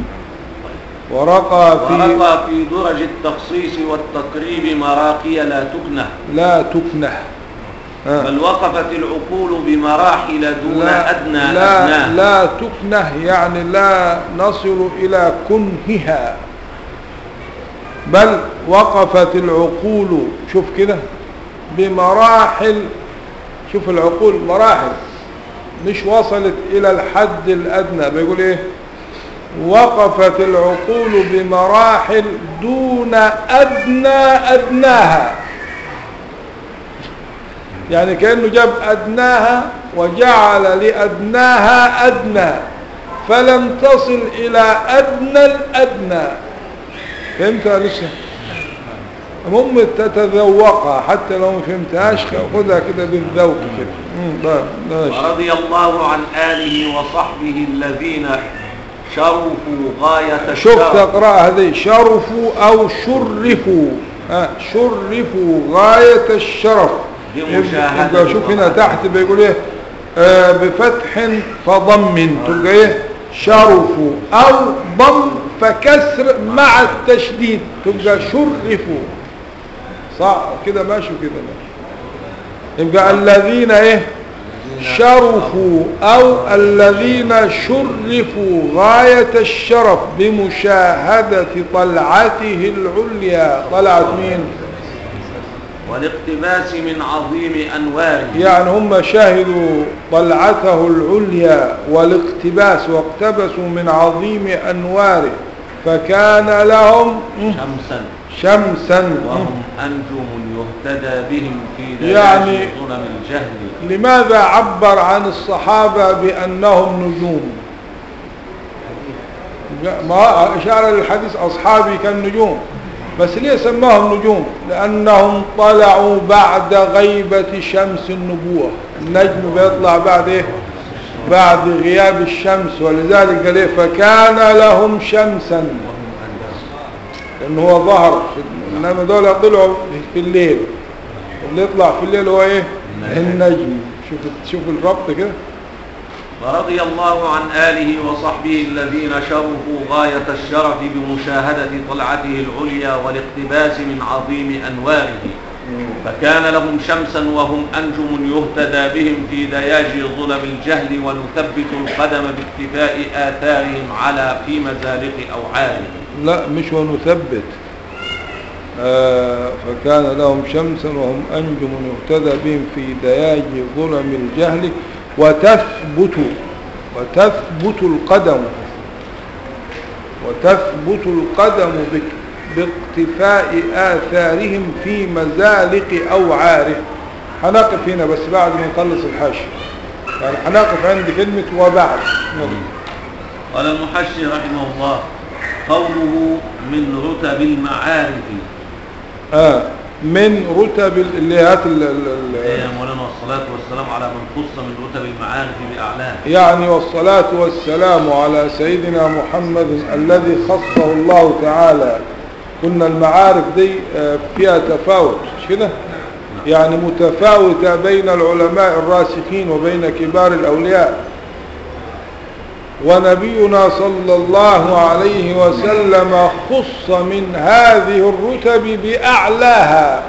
ورقى في
ورقى في درج التخصيص والتقريب مراقي لا تكنه
لا تكنه ها.
بل وقفت العقول بمراحل دون
لا
أدنى
لا
أدناه
لا تكنه يعني لا نصل إلى كنهها بل وقفت العقول شوف كده بمراحل شوف العقول مراحل مش وصلت إلى الحد الأدنى بيقول إيه وقفت العقول بمراحل دون أدنى أدناها يعني كأنه جاب أدناها وجعل لأدناها أدنى فلم تصل إلى أدنى الأدنى فهمت يا لسه المهم تتذوقها حتى لو ما فهمتهاش خدها كده بالذوق كده مم، ده- ماشي.
ورضي الله عن آله وصحبه الذين شرفوا غاية
شوف
الشرف
تقرأ هذه شرفوا أو شرفوا ها شرفوا غاية الشرف
بمشاهدة
يبقى شوف هنا تحت بيقول ايه آه بفتح فضم تبقى ايه شرفوا أو ضم فكسر مع التشديد تبقى شرفوا صح كده ماشي وكده ماشي يبقى الذين ايه شرفوا أو الذين شرفوا غاية الشرف بمشاهدة طلعته العليا طلعت مين
والاقتباس من عظيم أنواره
يعني هم شاهدوا طلعته العليا والاقتباس واقتبسوا من عظيم أنواره فكان لهم
شمسا
شمسا
وهم أنجم يهتدى بهم في
يعني-
دلال ظلم الجهل
لماذا عبر عن الصحابة بأنهم نجوم ما أشار للحديث أصحابي كالنجوم بس ليه سماهم نجوم لأنهم طلعوا بعد غيبة شمس النبوة النجم بيطلع بعد إيه بعد غياب الشمس ولذلك قال إيه فكان لهم شمسا لأنه هو ظهر في- إنما دول طلعوا في الليل اللي يطلع في الليل هو إيه النجم شوف شوف الربط كده
ورضي الله عن آله وصحبه الذين شرفوا غاية الشرف بمشاهدة طلعته العليا والاقتباس من عظيم أنواره فكان لهم شمسا وهم أنجم يهتدى بهم في دياج ظلم الجهل ونثبت القدم باكتفاء آثارهم على في مزالق أوعارهم
لا مش ونثبت آه فكان لهم شمسا وهم أنجم يهتدى بهم في دياج ظلم الجهل وتثبت وتثبت القدم وتثبت القدم بك- باقتفاء آثارهم في مزالق أوعاره هنقف هنا بس بعد ما نخلص الحاشية يعني هنقف عند كلمة وبعد
قال المحشي رحمه الله قوله من رتب المعارف
آه من رتب ال- اللي هات ال- ال- ال-
يا مولانا والصلاة والسلام على من خص من رتب المعارف بأعلاه
يعني والصلاة والسلام على سيدنا محمد الذي خصه الله تعالى قلنا المعارف دي آه، فيها تفاوت مش كده يعني متفاوتة بين العلماء الراسخين وبين كبار الأولياء ونبينا صلى الله عليه وسلم خص من هذه الرتب بأعلاها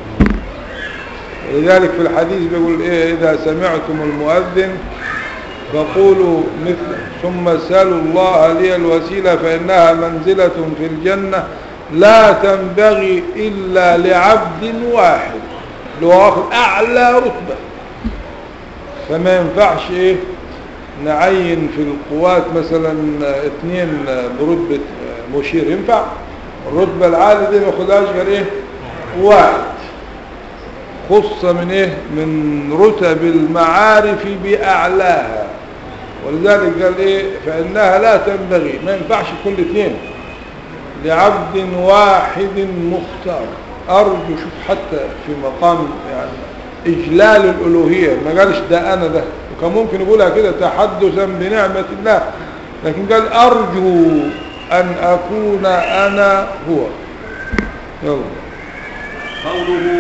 لذلك في الحديث بيقول إيه إذا سمعتم المؤذن فقولوا مثل ثم سألوا الله لي الوسيلة فإنها منزلة في الجنة لا تنبغي إلا لعبد واحد اللي هو واخد أعلى رتبة فما ينفعش إيه نعين في القوات مثلا اثنين برتبة مشير ينفع الرتبة العالية دي ما ياخدهاش غير ايه واحد خص من ايه من رتب المعارف بأعلاها ولذلك قال ايه فإنها لا تنبغي ما ينفعش كل اثنين لعبد واحد مختار أرجو شوف حتى في مقام يعني إجلال الألوهية ما قالش ده أنا ده وكان ممكن يقولها كده تحدثا بنعمة الله لكن قال أرجو أن أكون أنا هو يلا
قوله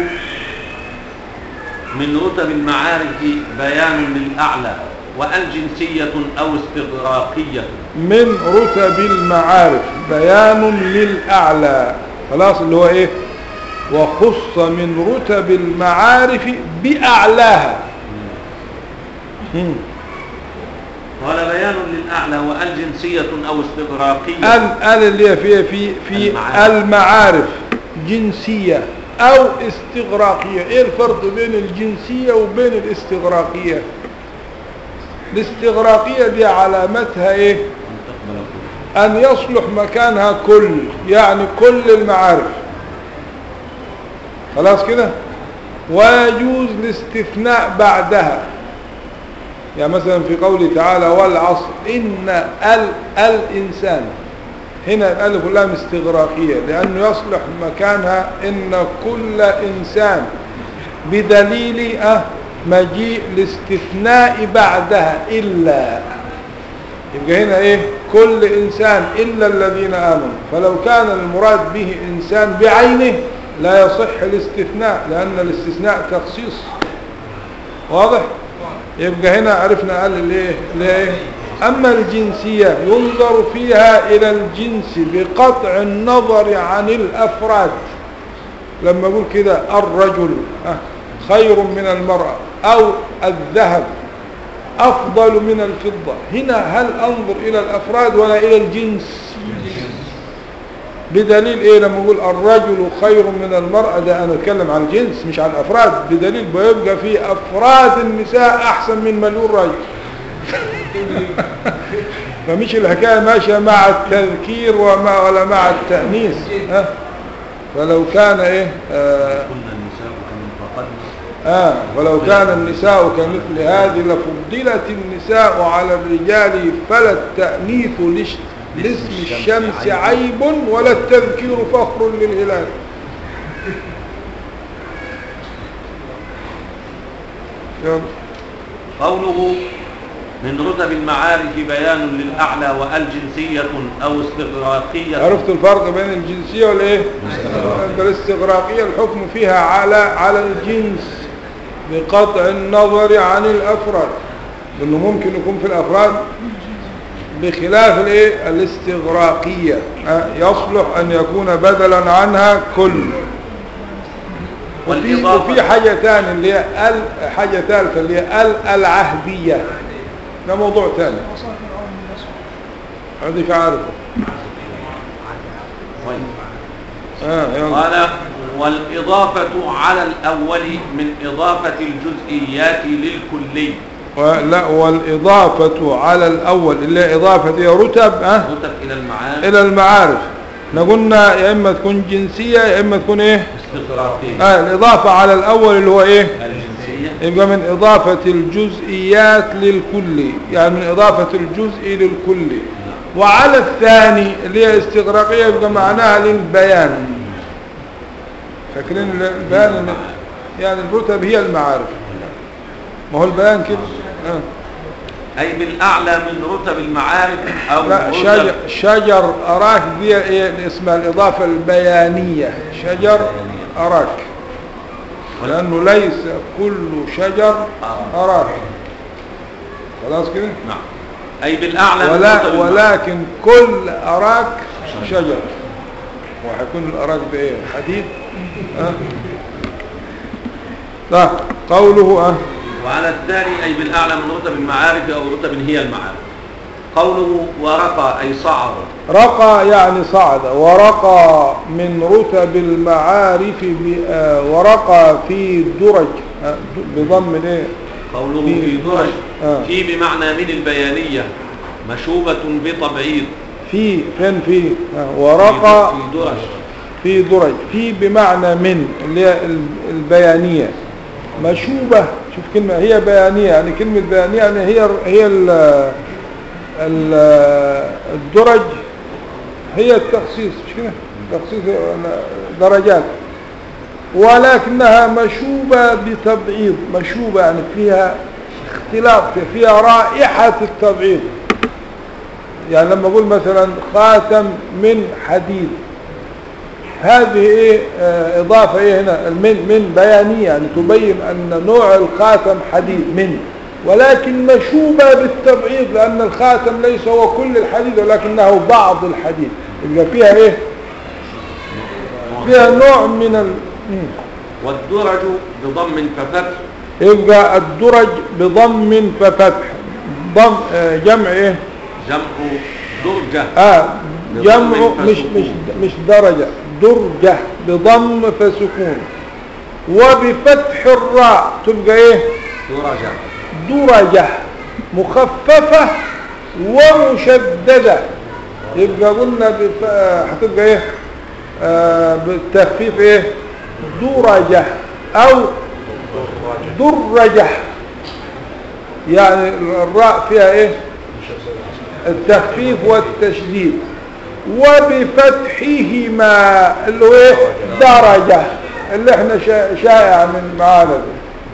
من رتب المعارف بيان للأعلى وأن جنسية أو استغراقية
من رتب المعارف بيان للأعلى خلاص اللي هو إيه وخص من رتب المعارف بأعلاها مم.
قال بيان للأعلى وأل جنسية أو استغراقية
ال ال اللي هي في في في
المعارف.
المعارف جنسية او استغراقية ايه الفرق بين الجنسية وبين الاستغراقية الاستغراقية دي علامتها ايه
أن تقبل كل
ان يصلح مكانها كل يعني كل المعارف خلاص كده ويجوز الاستثناء بعدها يعني مثلا في قوله تعالى والعصر إن ال الإنسان هنا الألف واللام استغراقية لأنه يصلح مكانها إن كل إنسان بدليل أه مجيء الاستثناء بعدها إلا يبقى هنا إيه كل إنسان إلا الذين آمنوا فلو كان المراد به إنسان بعينه لا يصح الاستثناء لأن الاستثناء تخصيص واضح يبقى هنا عرفنا قال ليه ليه أما الجنسية ينظر فيها إلى الجنس بقطع النظر عن الأفراد لما أقول كده الرجل آه، خير من المرأة أو الذهب أفضل من الفضة هنا هل أنظر إلى الأفراد ولا إلى الجنس بدليل إيه لما أقول الرجل خير من المرأة ده أنا أتكلم عن الجنس مش عن الأفراد بدليل بيبقى في أفراد النساء أحسن من مليون رجل فمش الحكاية ماشية مع التذكير وما ولا مع التأنيس ها فلو كان إيه آه
كنا النساء كمن فقدنا
آه ولو كان النساء كمثل هذه لفضلت النساء على الرجال فلا التأنيث لش- لاسم الشمس عيب ولا التذكير فخر للهلال يلا.
قوله من رتب المعارف بيان للأعلى وأل جنسية أو استغراقية
عرفت الفرق بين الجنسية والايه الاستغراقية الحكم فيها على على الجنس بقطع النظر عن الافراد انه ممكن يكون في الافراد بخلاف الايه الاستغراقية ها، يصلح ان يكون بدلا عنها كل وفي,
والإضافة-
وفي حاجة ثانية اللي هي ال حاجة ثالثة اللي هي ال العهدية ده موضوع ثاني هذه فعارفه
طيب.
اه يلا
قال والإضافة على الأول من إضافة الجزئيات للكلي
لا والإضافة على الأول اللي هي إضافة دي رتب أه
رتب إلى المعارف
إلى المعارف نقولنا يا إما تكون جنسية يا إما تكون إيه
استغراقية
آه الإضافة على الأول اللي هو إيه
الجنسية
يبقى من إضافة الجزئيات للكل يعني من إضافة الجزء للكل وعلى الثاني اللي هي استغراقية يبقى معناها للبيان فاكرين البيان يعني الرتب هي المعارف ما هو البيان كده آه.
أي بالأعلى من رتب المعارف أو
لا
رتب
شجر, شجر أراك دي إيه اسمها الإضافة البيانية شجر أراك لأنه ليس كل شجر أراك خلاص كده
نعم أي بالأعلى من
ولا
رتب المعارف.
ولكن كل أراك شجر وحيكون الأراك بإيه حديد أه؟ لا قوله أه
وعلى الثاني أي بالأعلى من رتب المعارف أو رتب هي المعارف قوله ورقى أي صعد
رقى يعني صعد ورقى من رتب المعارف ب- آه، ورقى في درج آه، بضم الايه
قوله
في-
في درج
آه.
في بمعنى من البيانية مشوبة بتبعيض
في فين في آه، ورقى
في درج
في درج في بمعنى من اللي هي ال- البيانية مشوبة شوف كلمة هي بيانية يعني كلمة بيانية يعني هي هي ال ال الدرج هي التخصيص مش كده تخصيص درجات ولكنها مشوبة بتبعيض مشوبة يعني فيها اختلاف فيها رائحة التبعيض يعني لما أقول مثلا خاتم من حديد هذه ايه آه اضافة ايه هنا من من بيانية يعني تبين ان نوع الخاتم حديد من ولكن مشوبة بالتبعيض لان الخاتم ليس هو كل الحديد ولكنه بعض الحديد يبقى فيها ايه فيها نوع من ال... مم.
والدرج بضم ففتح
يبقى الدرج بضم ففتح ضم آه، جمع ايه
جمع درجة
اه جمع
بضم
مش
فسكون.
مش مش درجة درجة بضم فسكون وبفتح الراء تبقى ايه
درجة
درجة مخففة ومشددة يبقى قلنا بف... هتبقى ايه آه بالتخفيف ايه درجة او درجة يعني الراء فيها ايه التخفيف والتشديد وبفتحهما اللي هو ايه درجة اللي احنا شا- شائع من معانا ده.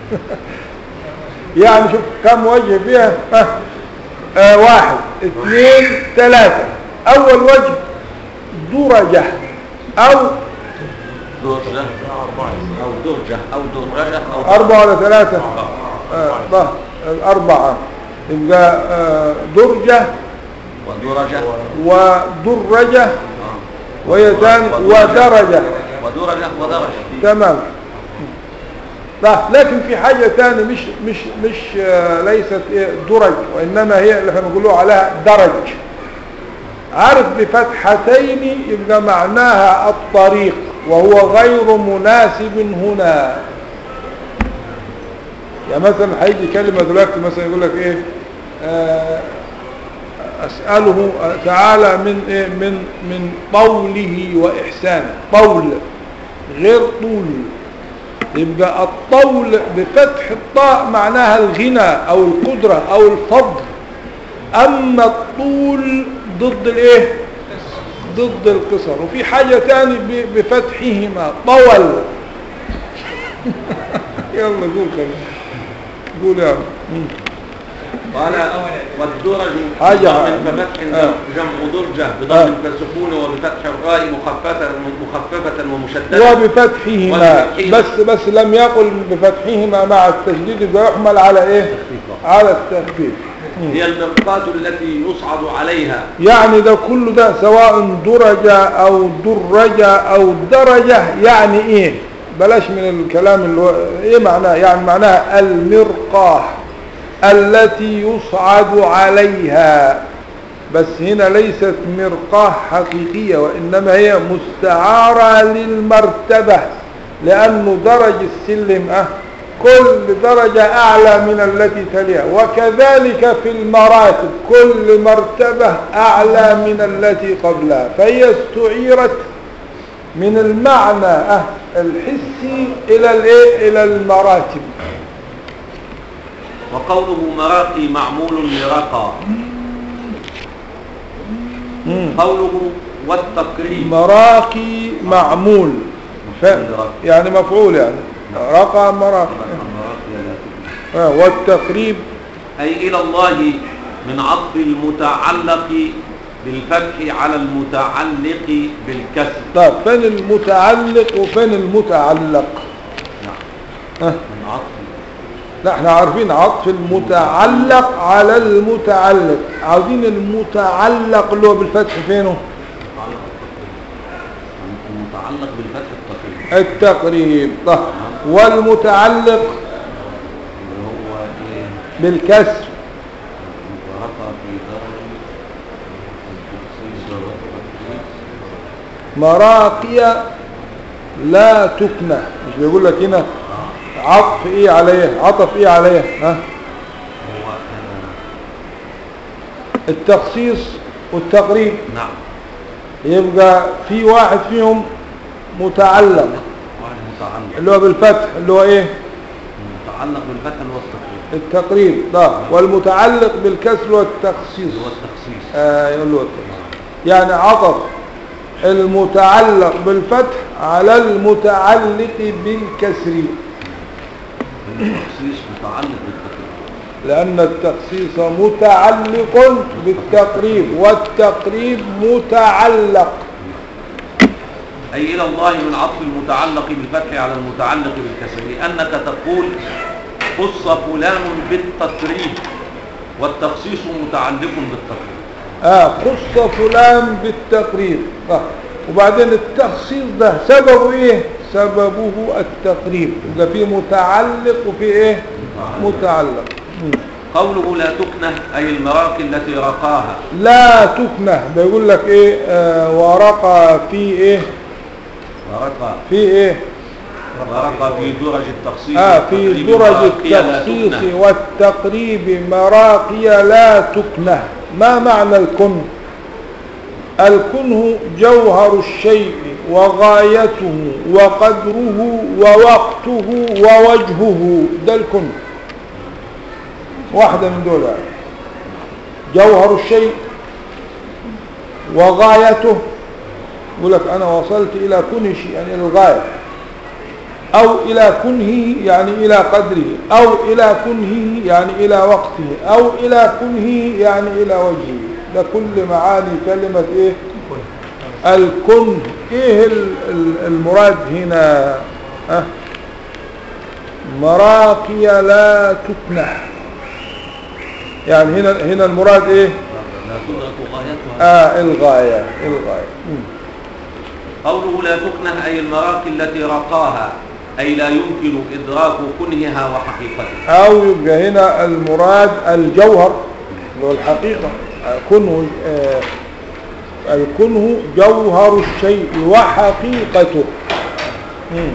يعني شوف كم وجه فيها ها آه واحد اثنين ثلاثة اول وجه درجة او
درجة أو درجة أو درجة أو
اربعة ولا ثلاثة آه طه، الاربعة يبقى آه درجة
ودرجة
ودرجة
آه.
وهي ثاني ودرجة
ودرجة ودرجة
تمام طيب لكن في حاجة ثانية مش مش مش آه، ليست إيه درج وإنما هي اللي احنا بنقولوا عليها درج عارف بفتحتين يبقى معناها الطريق وهو غير مناسب هنا يعني مثلا هيجي كلمة دلوقتي مثلا يقول لك ايه آه، أسأله تعالى من إيه من من طوله وإحسانه طول غير طول يبقى الطول بفتح الطاء معناها الغنى أو القدرة أو الفضل أما الطول ضد الإيه ضد القصر وفي حاجة تاني ب- بفتحهما طول يلا قول خلينا قول يا عم مم.
قال والدرج
حاجة.
بضم ففتح
آه.
جمع درجة
آه.
بضم فسكون وبفتح الراء مخففة مخففة ومشددة
وبفتحهما
وبفتحهما.
بس بس لم يقل بفتحهما مع التشديد يبقى يحمل على ايه على التخفيف مم.
هي المرقاة التي يصعد عليها
يعني ده كله ده سواء درجة او درجة او درجة يعني ايه بلاش من الكلام اللي هو ايه معناه يعني معناها المرقاة التي يصعد عليها بس هنا ليست مرقاة حقيقية وإنما هي مستعارة للمرتبة لأنه درج السلم أه كل درجة أعلى من التي تليها وكذلك في المراتب كل مرتبة أعلى من التي قبلها فهي استعيرت من المعنى أه الحسي إلى الإيه إلى المراتب
وقوله مراقي معمول لرقى
مم.
قوله والتقريب
مراقي معمول ف... يعني مفعول يعني رقى مراقي آه، والتقريب
أي إلى الله من عطف المتعلق بالفتح على المتعلق بالكسر
طيب فين المتعلق وفين المتعلق
نعم
آه.
من عطف
لا احنا عارفين عطف المتعلق على المتعلق عاوزين المتعلق اللي هو بالفتح فينه
المتعلق بالفتح التقريب
التقريب طيب والمتعلق
اللي هو إيه
بالكسر
ورقى في درج التخصيص والتخصيص
مراقية لا تكنى مش بيقول لك هنا عطف ايه عليه عطف ايه عليه ها
هو آه،
التخصيص والتقريب
نعم
يبقى في واحد فيهم متعلق
واحد متعلق
اللي هو بالفتح اللي هو ايه
متعلق بالفتح اللي هو التقريب
التقريب ده والمتعلق بالكسر والتخصيص
اللي هو التخصيص
آه يقول له التخصيص. يعني عطف المتعلق بالفتح على المتعلق بالكسر
التخصيص متعلق بالتقريب
لأن التخصيص متعلق بالتقريب والتقريب متعلق
أي إلى الله من عطف المتعلق بالفتح على المتعلق بالكسر لأنك تقول خص فلان بالتقريب والتخصيص متعلق بالتقريب
آه خص فلان بالتقريب آه. وبعدين التخصيص ده سببه ايه سببه التقريب يبقى فيه متعلق وفيه ايه متعلق مم.
قوله لا تكنه أي المراقي التي رقاها
لا تكنه بيقول لك ايه آه ورقى في ايه
ورقى
في ايه
ورقى في درج التخصيص
آه في
والتقريب
درج
مراقي لا
التخصيص
تكنه.
والتقريب مراقي لا تكنه ما معنى الكن الكنه جوهر الشيء وغايته وقدره ووقته ووجهه ده الكن واحدة من دول يعني. جوهر الشيء وغايته يقول لك أنا وصلت إلى كنه شيء يعني إلى الغاية أو إلى كنه يعني إلى قدره أو إلى كنه يعني إلى وقته أو إلى كنه يعني إلى وجهه ده كل معاني كلمة إيه الكن إيه ال- ال- المراد هنا أه؟ مراقي لا تكنح يعني هنا هنا المراد إيه
لا تدرك غايتها
آه الغاية الغاية مم.
قوله لا تكنه أي المراقي التي رقاها أي لا يمكن إدراك كنهها وحقيقتها
أو يبقى هنا المراد الجوهر اللي هو الحقيقة كنه آه، الكنه جوهر الشيء وحقيقته مم.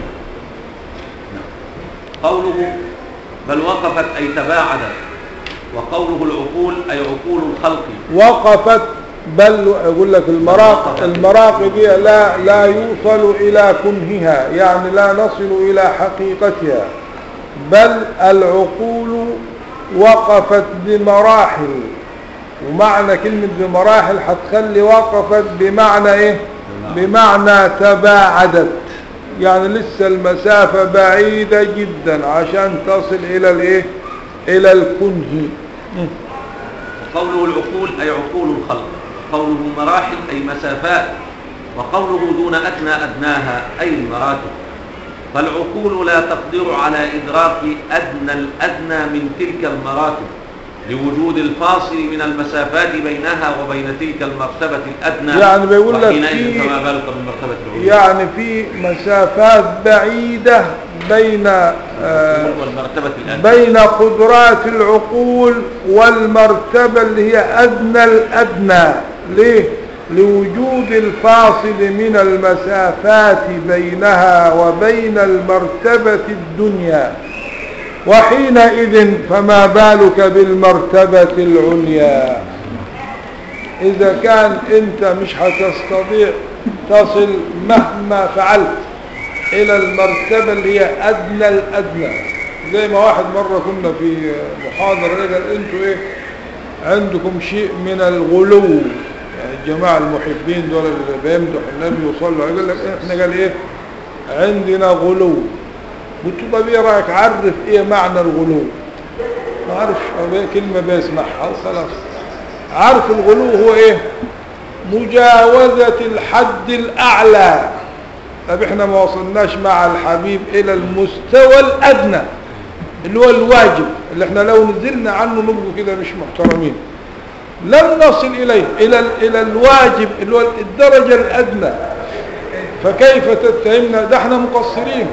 قوله بل وقفت أي تباعدت وقوله العقول أي عقول الخلق
وقفت بل يقول لك المراق المراق دي لا لا يوصل إلى كنهها يعني لا نصل إلى حقيقتها بل العقول وقفت بمراحل ومعنى كلمة بمراحل هتخلي وقفت بمعنى ايه بمعنى تباعدت يعني لسه المسافة بعيدة جدا عشان تصل الى الايه الى الكنه
وقوله العقول أي عقول الخلق قوله مراحل أي مسافات وقوله دون أدنى أدناها أي المراتب فالعقول لا تقدر على إدراك أدنى الأدنى من تلك المراتب لوجود الفاصل من المسافات بينها وبين تلك المرتبة الأدنى
يعني بيقول لك
وحينئذ
في-
فما بالك بالمرتبة العليا
يعني في مسافات بعيدة بين آه
والمرتبة الأدنى
بين قدرات العقول والمرتبة اللي هي أدنى الأدنى ليه؟ لوجود الفاصل من المسافات بينها وبين المرتبة الدنيا وحينئذ فما بالك بالمرتبة العليا إذا كان أنت مش هتستطيع تصل مهما فعلت إلى المرتبة اللي هي أدنى الأدنى زي ما واحد مرة كنا في محاضرة قال أنتوا إيه عندكم شيء من الغلو يعني الجماعة المحبين دول اللي بيمدحوا النبي وصلوا عليه قال لك إحنا قال إيه عندنا غلو قلت له طب إيه رأيك عرف إيه معنى الغلو ما عارف كلمة بيسمعها خلاص عارف الغلو هو إيه مجاوزة الحد الأعلى طب احنا ما وصلناش مع الحبيب الى المستوى الادنى اللي هو الواجب اللي احنا لو نزلنا عنه نبقى كده مش محترمين لم نصل اليه الى ال- الى الواجب اللي هو الدرجة الادنى فكيف تتهمنا ده احنا مقصرين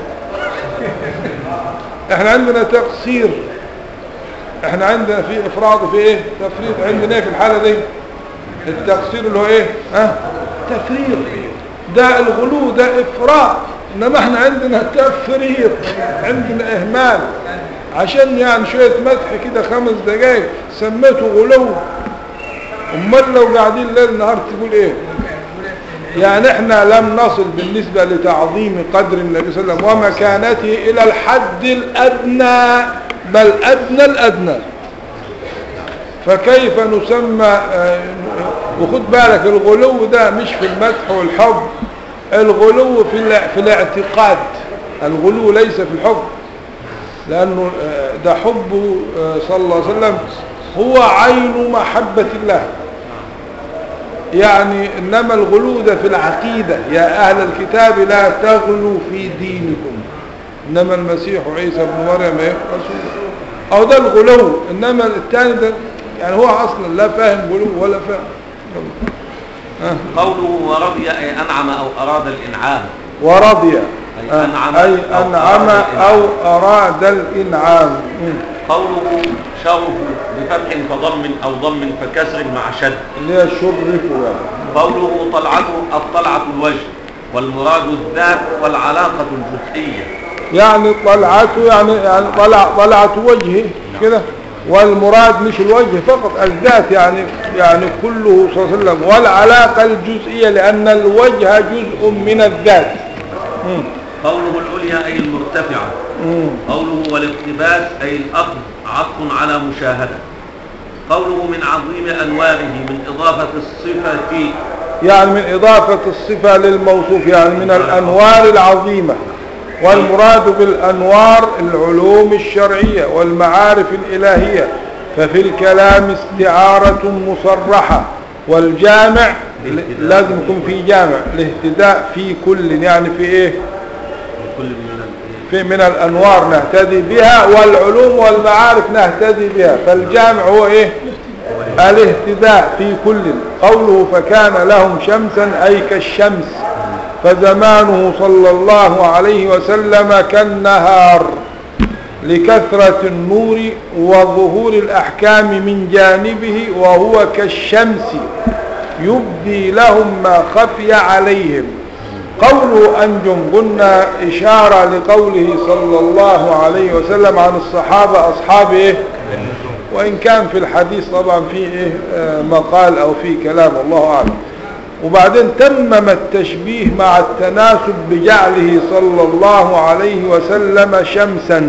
احنا عندنا تقصير احنا عندنا في افراط وفي ايه تفريط عندنا ايه في الحالة دي التقصير اللي هو ايه ها تفريط ده الغلو ده افراط انما احنا عندنا تفريط عندنا اهمال عشان يعني شوية مدح كده خمس دقايق سميته غلو امال لو قاعدين ليل نهار تقول ايه يعني احنا لم نصل بالنسبة لتعظيم قدر النبي صلى الله عليه وسلم ومكانته الى الحد الادنى بل ادنى الادنى فكيف نسمى آه، وخد بالك الغلو ده مش في المدح والحب الغلو في الع- في الاعتقاد الغلو ليس في الحب لأنه آه، ده حبه آه، صلى الله عليه وسلم هو عين محبة الله يعني إنما الغلو ده في العقيدة يا أهل الكتاب لا تغلوا في دينكم إنما المسيح عيسى بن مريم إيه؟ رسول أو ده الغلو إنما الثاني ده يعني هو أصلا لا فاهم غلو ولا فاهم آه.
قوله ورضي أي أنعم أو أراد الإنعام
ورضي
أي أنعم
أي
أو
أنعم
أراد الإنعام.
أو أراد الإنعام مم.
قوله شرف بفتح فضم أو ضم فكسر مع شد
اللي هي شرفوا يعني
قوله طلعته الطلعة الوجه والمراد الذات والعلاقة الجزئية
يعني طلعته يعني يعني طلع طلعت وجهه كده والمراد مش الوجه فقط الذات يعني يعني كله صلى الله عليه وسلم والعلاقة الجزئية لأن الوجه جزء من الذات مم.
قوله العليا أي المرتفعة
مم.
قوله والاقتباس أي الأخذ عطف على مشاهدة قوله من عظيم أنواره من إضافة الصفة
يعني من إضافة الصفة للموصوف يعني من الأنوار العظيمة والمراد بالأنوار العلوم الشرعية والمعارف الإلهية ففي الكلام استعارة مصرحة والجامع ل- لازم يكون في جامع الاهتداء في كل يعني في ايه
كل من ال-
في من الأنوار نهتدي بها والعلوم والمعارف نهتدي بها فالجامع هو ايه الاهتداء في كل قوله فكان لهم شمسا أي كالشمس فزمانه صلى الله عليه وسلم كالنهار لكثرة النور وظهور الأحكام من جانبه وهو كالشمس يبدي لهم ما خفي عليهم قوله أنجم قلنا إشارة لقوله صلى الله عليه وسلم عن الصحابة أصحاب إيه وإن كان في الحديث طبعا في إيه آه، مقال أو في كلام الله أعلم وبعدين تمم التشبيه مع التناسب بجعله صلى الله عليه وسلم شمسا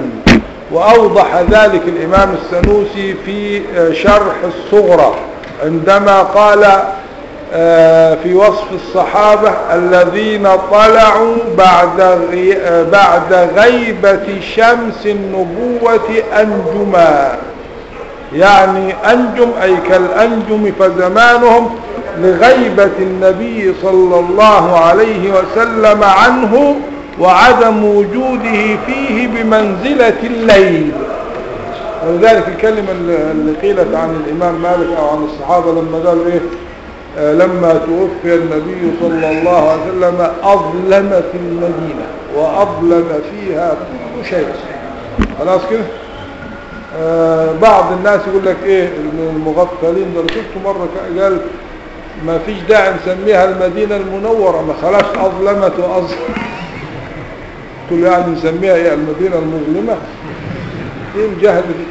وأوضح ذلك الإمام السنوسي في آه، شرح الصغرى عندما قال آه، في وصف الصحابة الذين طلعوا بعد غي... آه، بعد غيبة شمس النبوة أنجما يعني أنجم أي كالأنجم فزمانهم لغيبة النبي صلى الله عليه وسلم عنه وعدم وجوده فيه بمنزلة الليل ولذلك الكلمة اللي اللي قيلت عن الإمام مالك أو عن الصحابة لما قالوا إيه آه، لما توفي النبي صلى الله عليه وسلم أظلمت المدينة وأظلم فيها كل شيء خلاص كده آه، بعض الناس يقول لك ايه المغفلين ده أنا شفت مرة ك- قال ما فيش داعي نسميها المدينة المنورة ما خلاص أظلمت وأظلم قلت له يعني نسميها ايه المدينة المظلمة ايه الجهل دي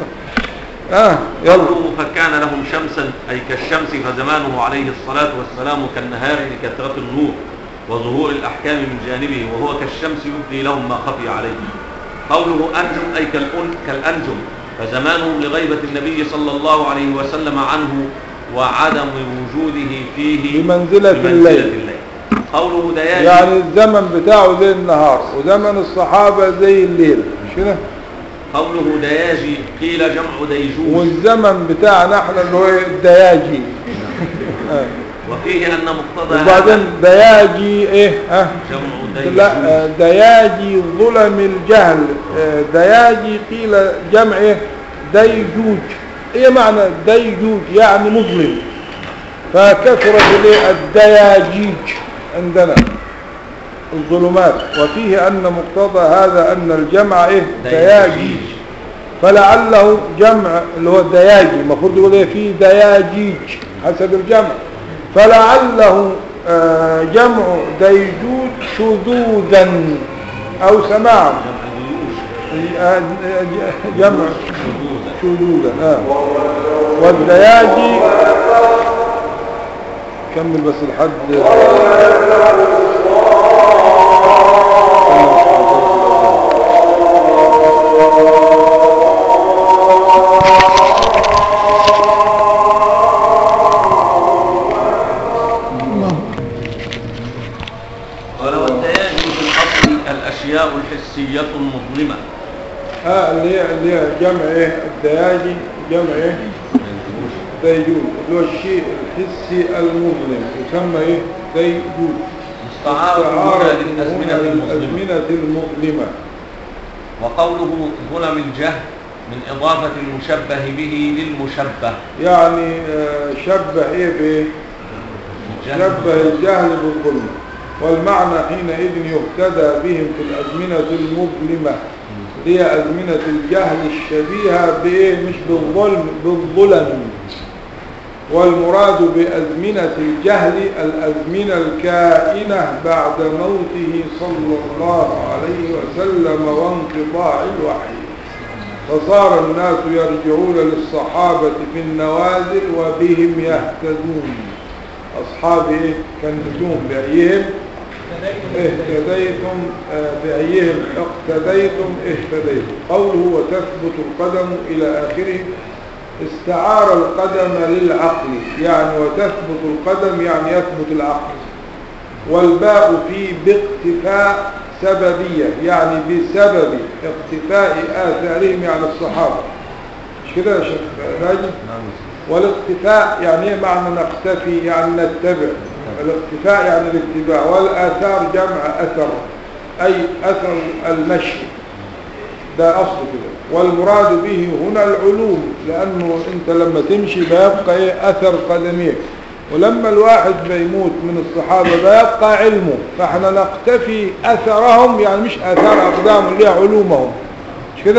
اه يلا
قوله فكان لهم شمسا أي كالشمس فزمانه عليه الصلاة والسلام كالنهار لكثرة النور وظهور الأحكام من جانبه وهو كالشمس يبدي لهم ما خفي عليه قوله أنجم أي كالأن كالأنجم فزمانهم لغيبة النبي صلى الله عليه وسلم عنه وعدم وجوده فيه
بمنزلة الليل.
قوله دياجي
يعني الزمن بتاعه زي النهار وزمن الصحابة زي الليل مش كده
قوله دياجي قيل جمع ديجوج
والزمن بتاعنا احنا اللي هو الدياجي آه.
وفيه أن مقتضى
وبعدين
هذا
دياجي ايه ها
جمع ديجوج
لا آه، دياجي ظلم الجهل آه، دياجي قيل جمع ايه ديجوج ايه معنى ديجوج يعني مظلم فكثرت الايه الدياجيج عندنا الظلمات وفيه ان مقتضى هذا ان الجمع ايه دياجيج فلعله جمع اللي هو الدياجي المفروض يقول ايه في دياجيج حسب الجمع فلعله آه، جمع ديجوج شذوذا او سماعا آه، جمع شذوذا آه. والدياجي كمل بس لحد
قال والدياجي في الأصل الأشياء الحسية المظلمة
اه اللي هي اللي هي جمع ايه الدياجي جمع ايه ديجوج اللي هو الشيء الحسي المظلم يسمى ايه ديجوج
مستعارة هنا للأزمنة المظلمة
الأزمنة المظلمة
وقوله ظلم الجهل من إضافة المشبه به للمشبه
يعني آه، شبه ايه بايه
الجهل
شبه الجهل بالظلم والمعنى حينئذ يهتدى بهم في الأزمنة المظلمة هي أزمنة الجهل الشبيهة بإيه مش بالظلم بالظلم والمراد بأزمنة الجهل الأزمنة الكائنة بعد موته صلى الله عليه وسلم وانقطاع الوحي فصار الناس يرجعون للصحابة في النوازل وبهم يهتدون أصحاب إيه؟ كالنجوم بأيهم اهتديتم آه، بأيهم اقتديتم اهتديتم قوله وتثبت القدم إلى آخره استعار القدم للعقل يعني وتثبت القدم يعني يثبت العقل والباء في باقتفاء سببية يعني بسبب اقتفاء آثارهم يعني الصحابة مش كده يا شيخ ناجي
نعم
والاقتفاء يعني ايه معنى نقتفي يعني نتبع الاقتفاء يعني الاتباع والآثار جمع أثر أي أثر المشي ده أصل كده والمراد به هنا العلوم لأنه أنت لما تمشي بيبقى إيه أثر قدميك ولما الواحد بيموت من الصحابة بيبقى علمه فاحنا نقتفي أثرهم يعني مش أثار أقدامهم اللي هي علومهم مش كده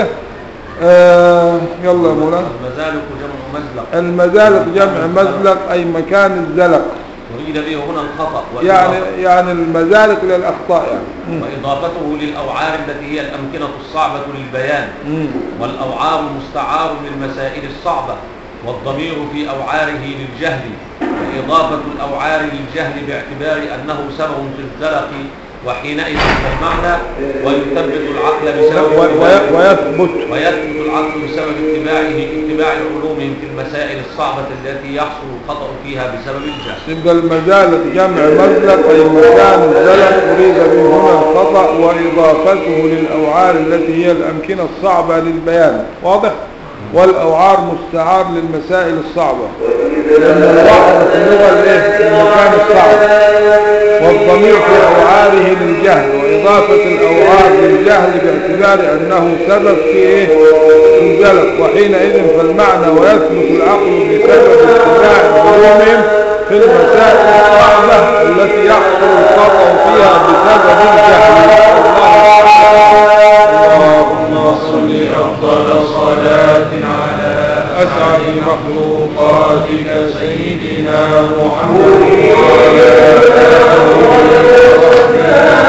آه يلا يا مولانا
المزالق جمع مزلق
المزالق جمع مزلق أي مكان الزلق
أريد به هنا الخطأ
يعني
وإضافته-
يعني المزالق للأخطاء يعني مم.
وإضافته للأوعار التي هي الأمكنة الصعبة للبيان
مم.
والأوعار مستعار للمسائل الصعبة والضمير في أوعاره للجهل وإضافة الأوعار للجهل باعتبار أنه سبب في الزلق وحينئذ المعنى ويثبت العقل بسبب
و- و-
اتباعه
ويثبت
ويثبت العقل بسبب اتباعه اتباع علومهم في المسائل الصعبة التي يحصل الخطأ فيها بسبب الجهل
يبقى المزالق جمع مزلق أي مكان الزلق أريد به هنا الخطأ وإضافته للأوعار التي هي الأمكنة الصعبة للبيان واضح؟ والأوعار مستعار للمسائل الصعبة لأن الوعر في اللغة الإيه؟ المكان الصعب والضمير في أوعاره للجهل وإضافة الأوعار للجهل باعتبار أنه سبب في إيه؟ في الزلق وحينئذ فالمعنى ويثبت العقل بسبب اتباع علومهم في المسائل الصعبة التي يحصل الخطأ فيها بسبب الجهل اللهم صل
أفضل صلاة على
أسعد
مخلوقاتك سيدنا محمد
محمد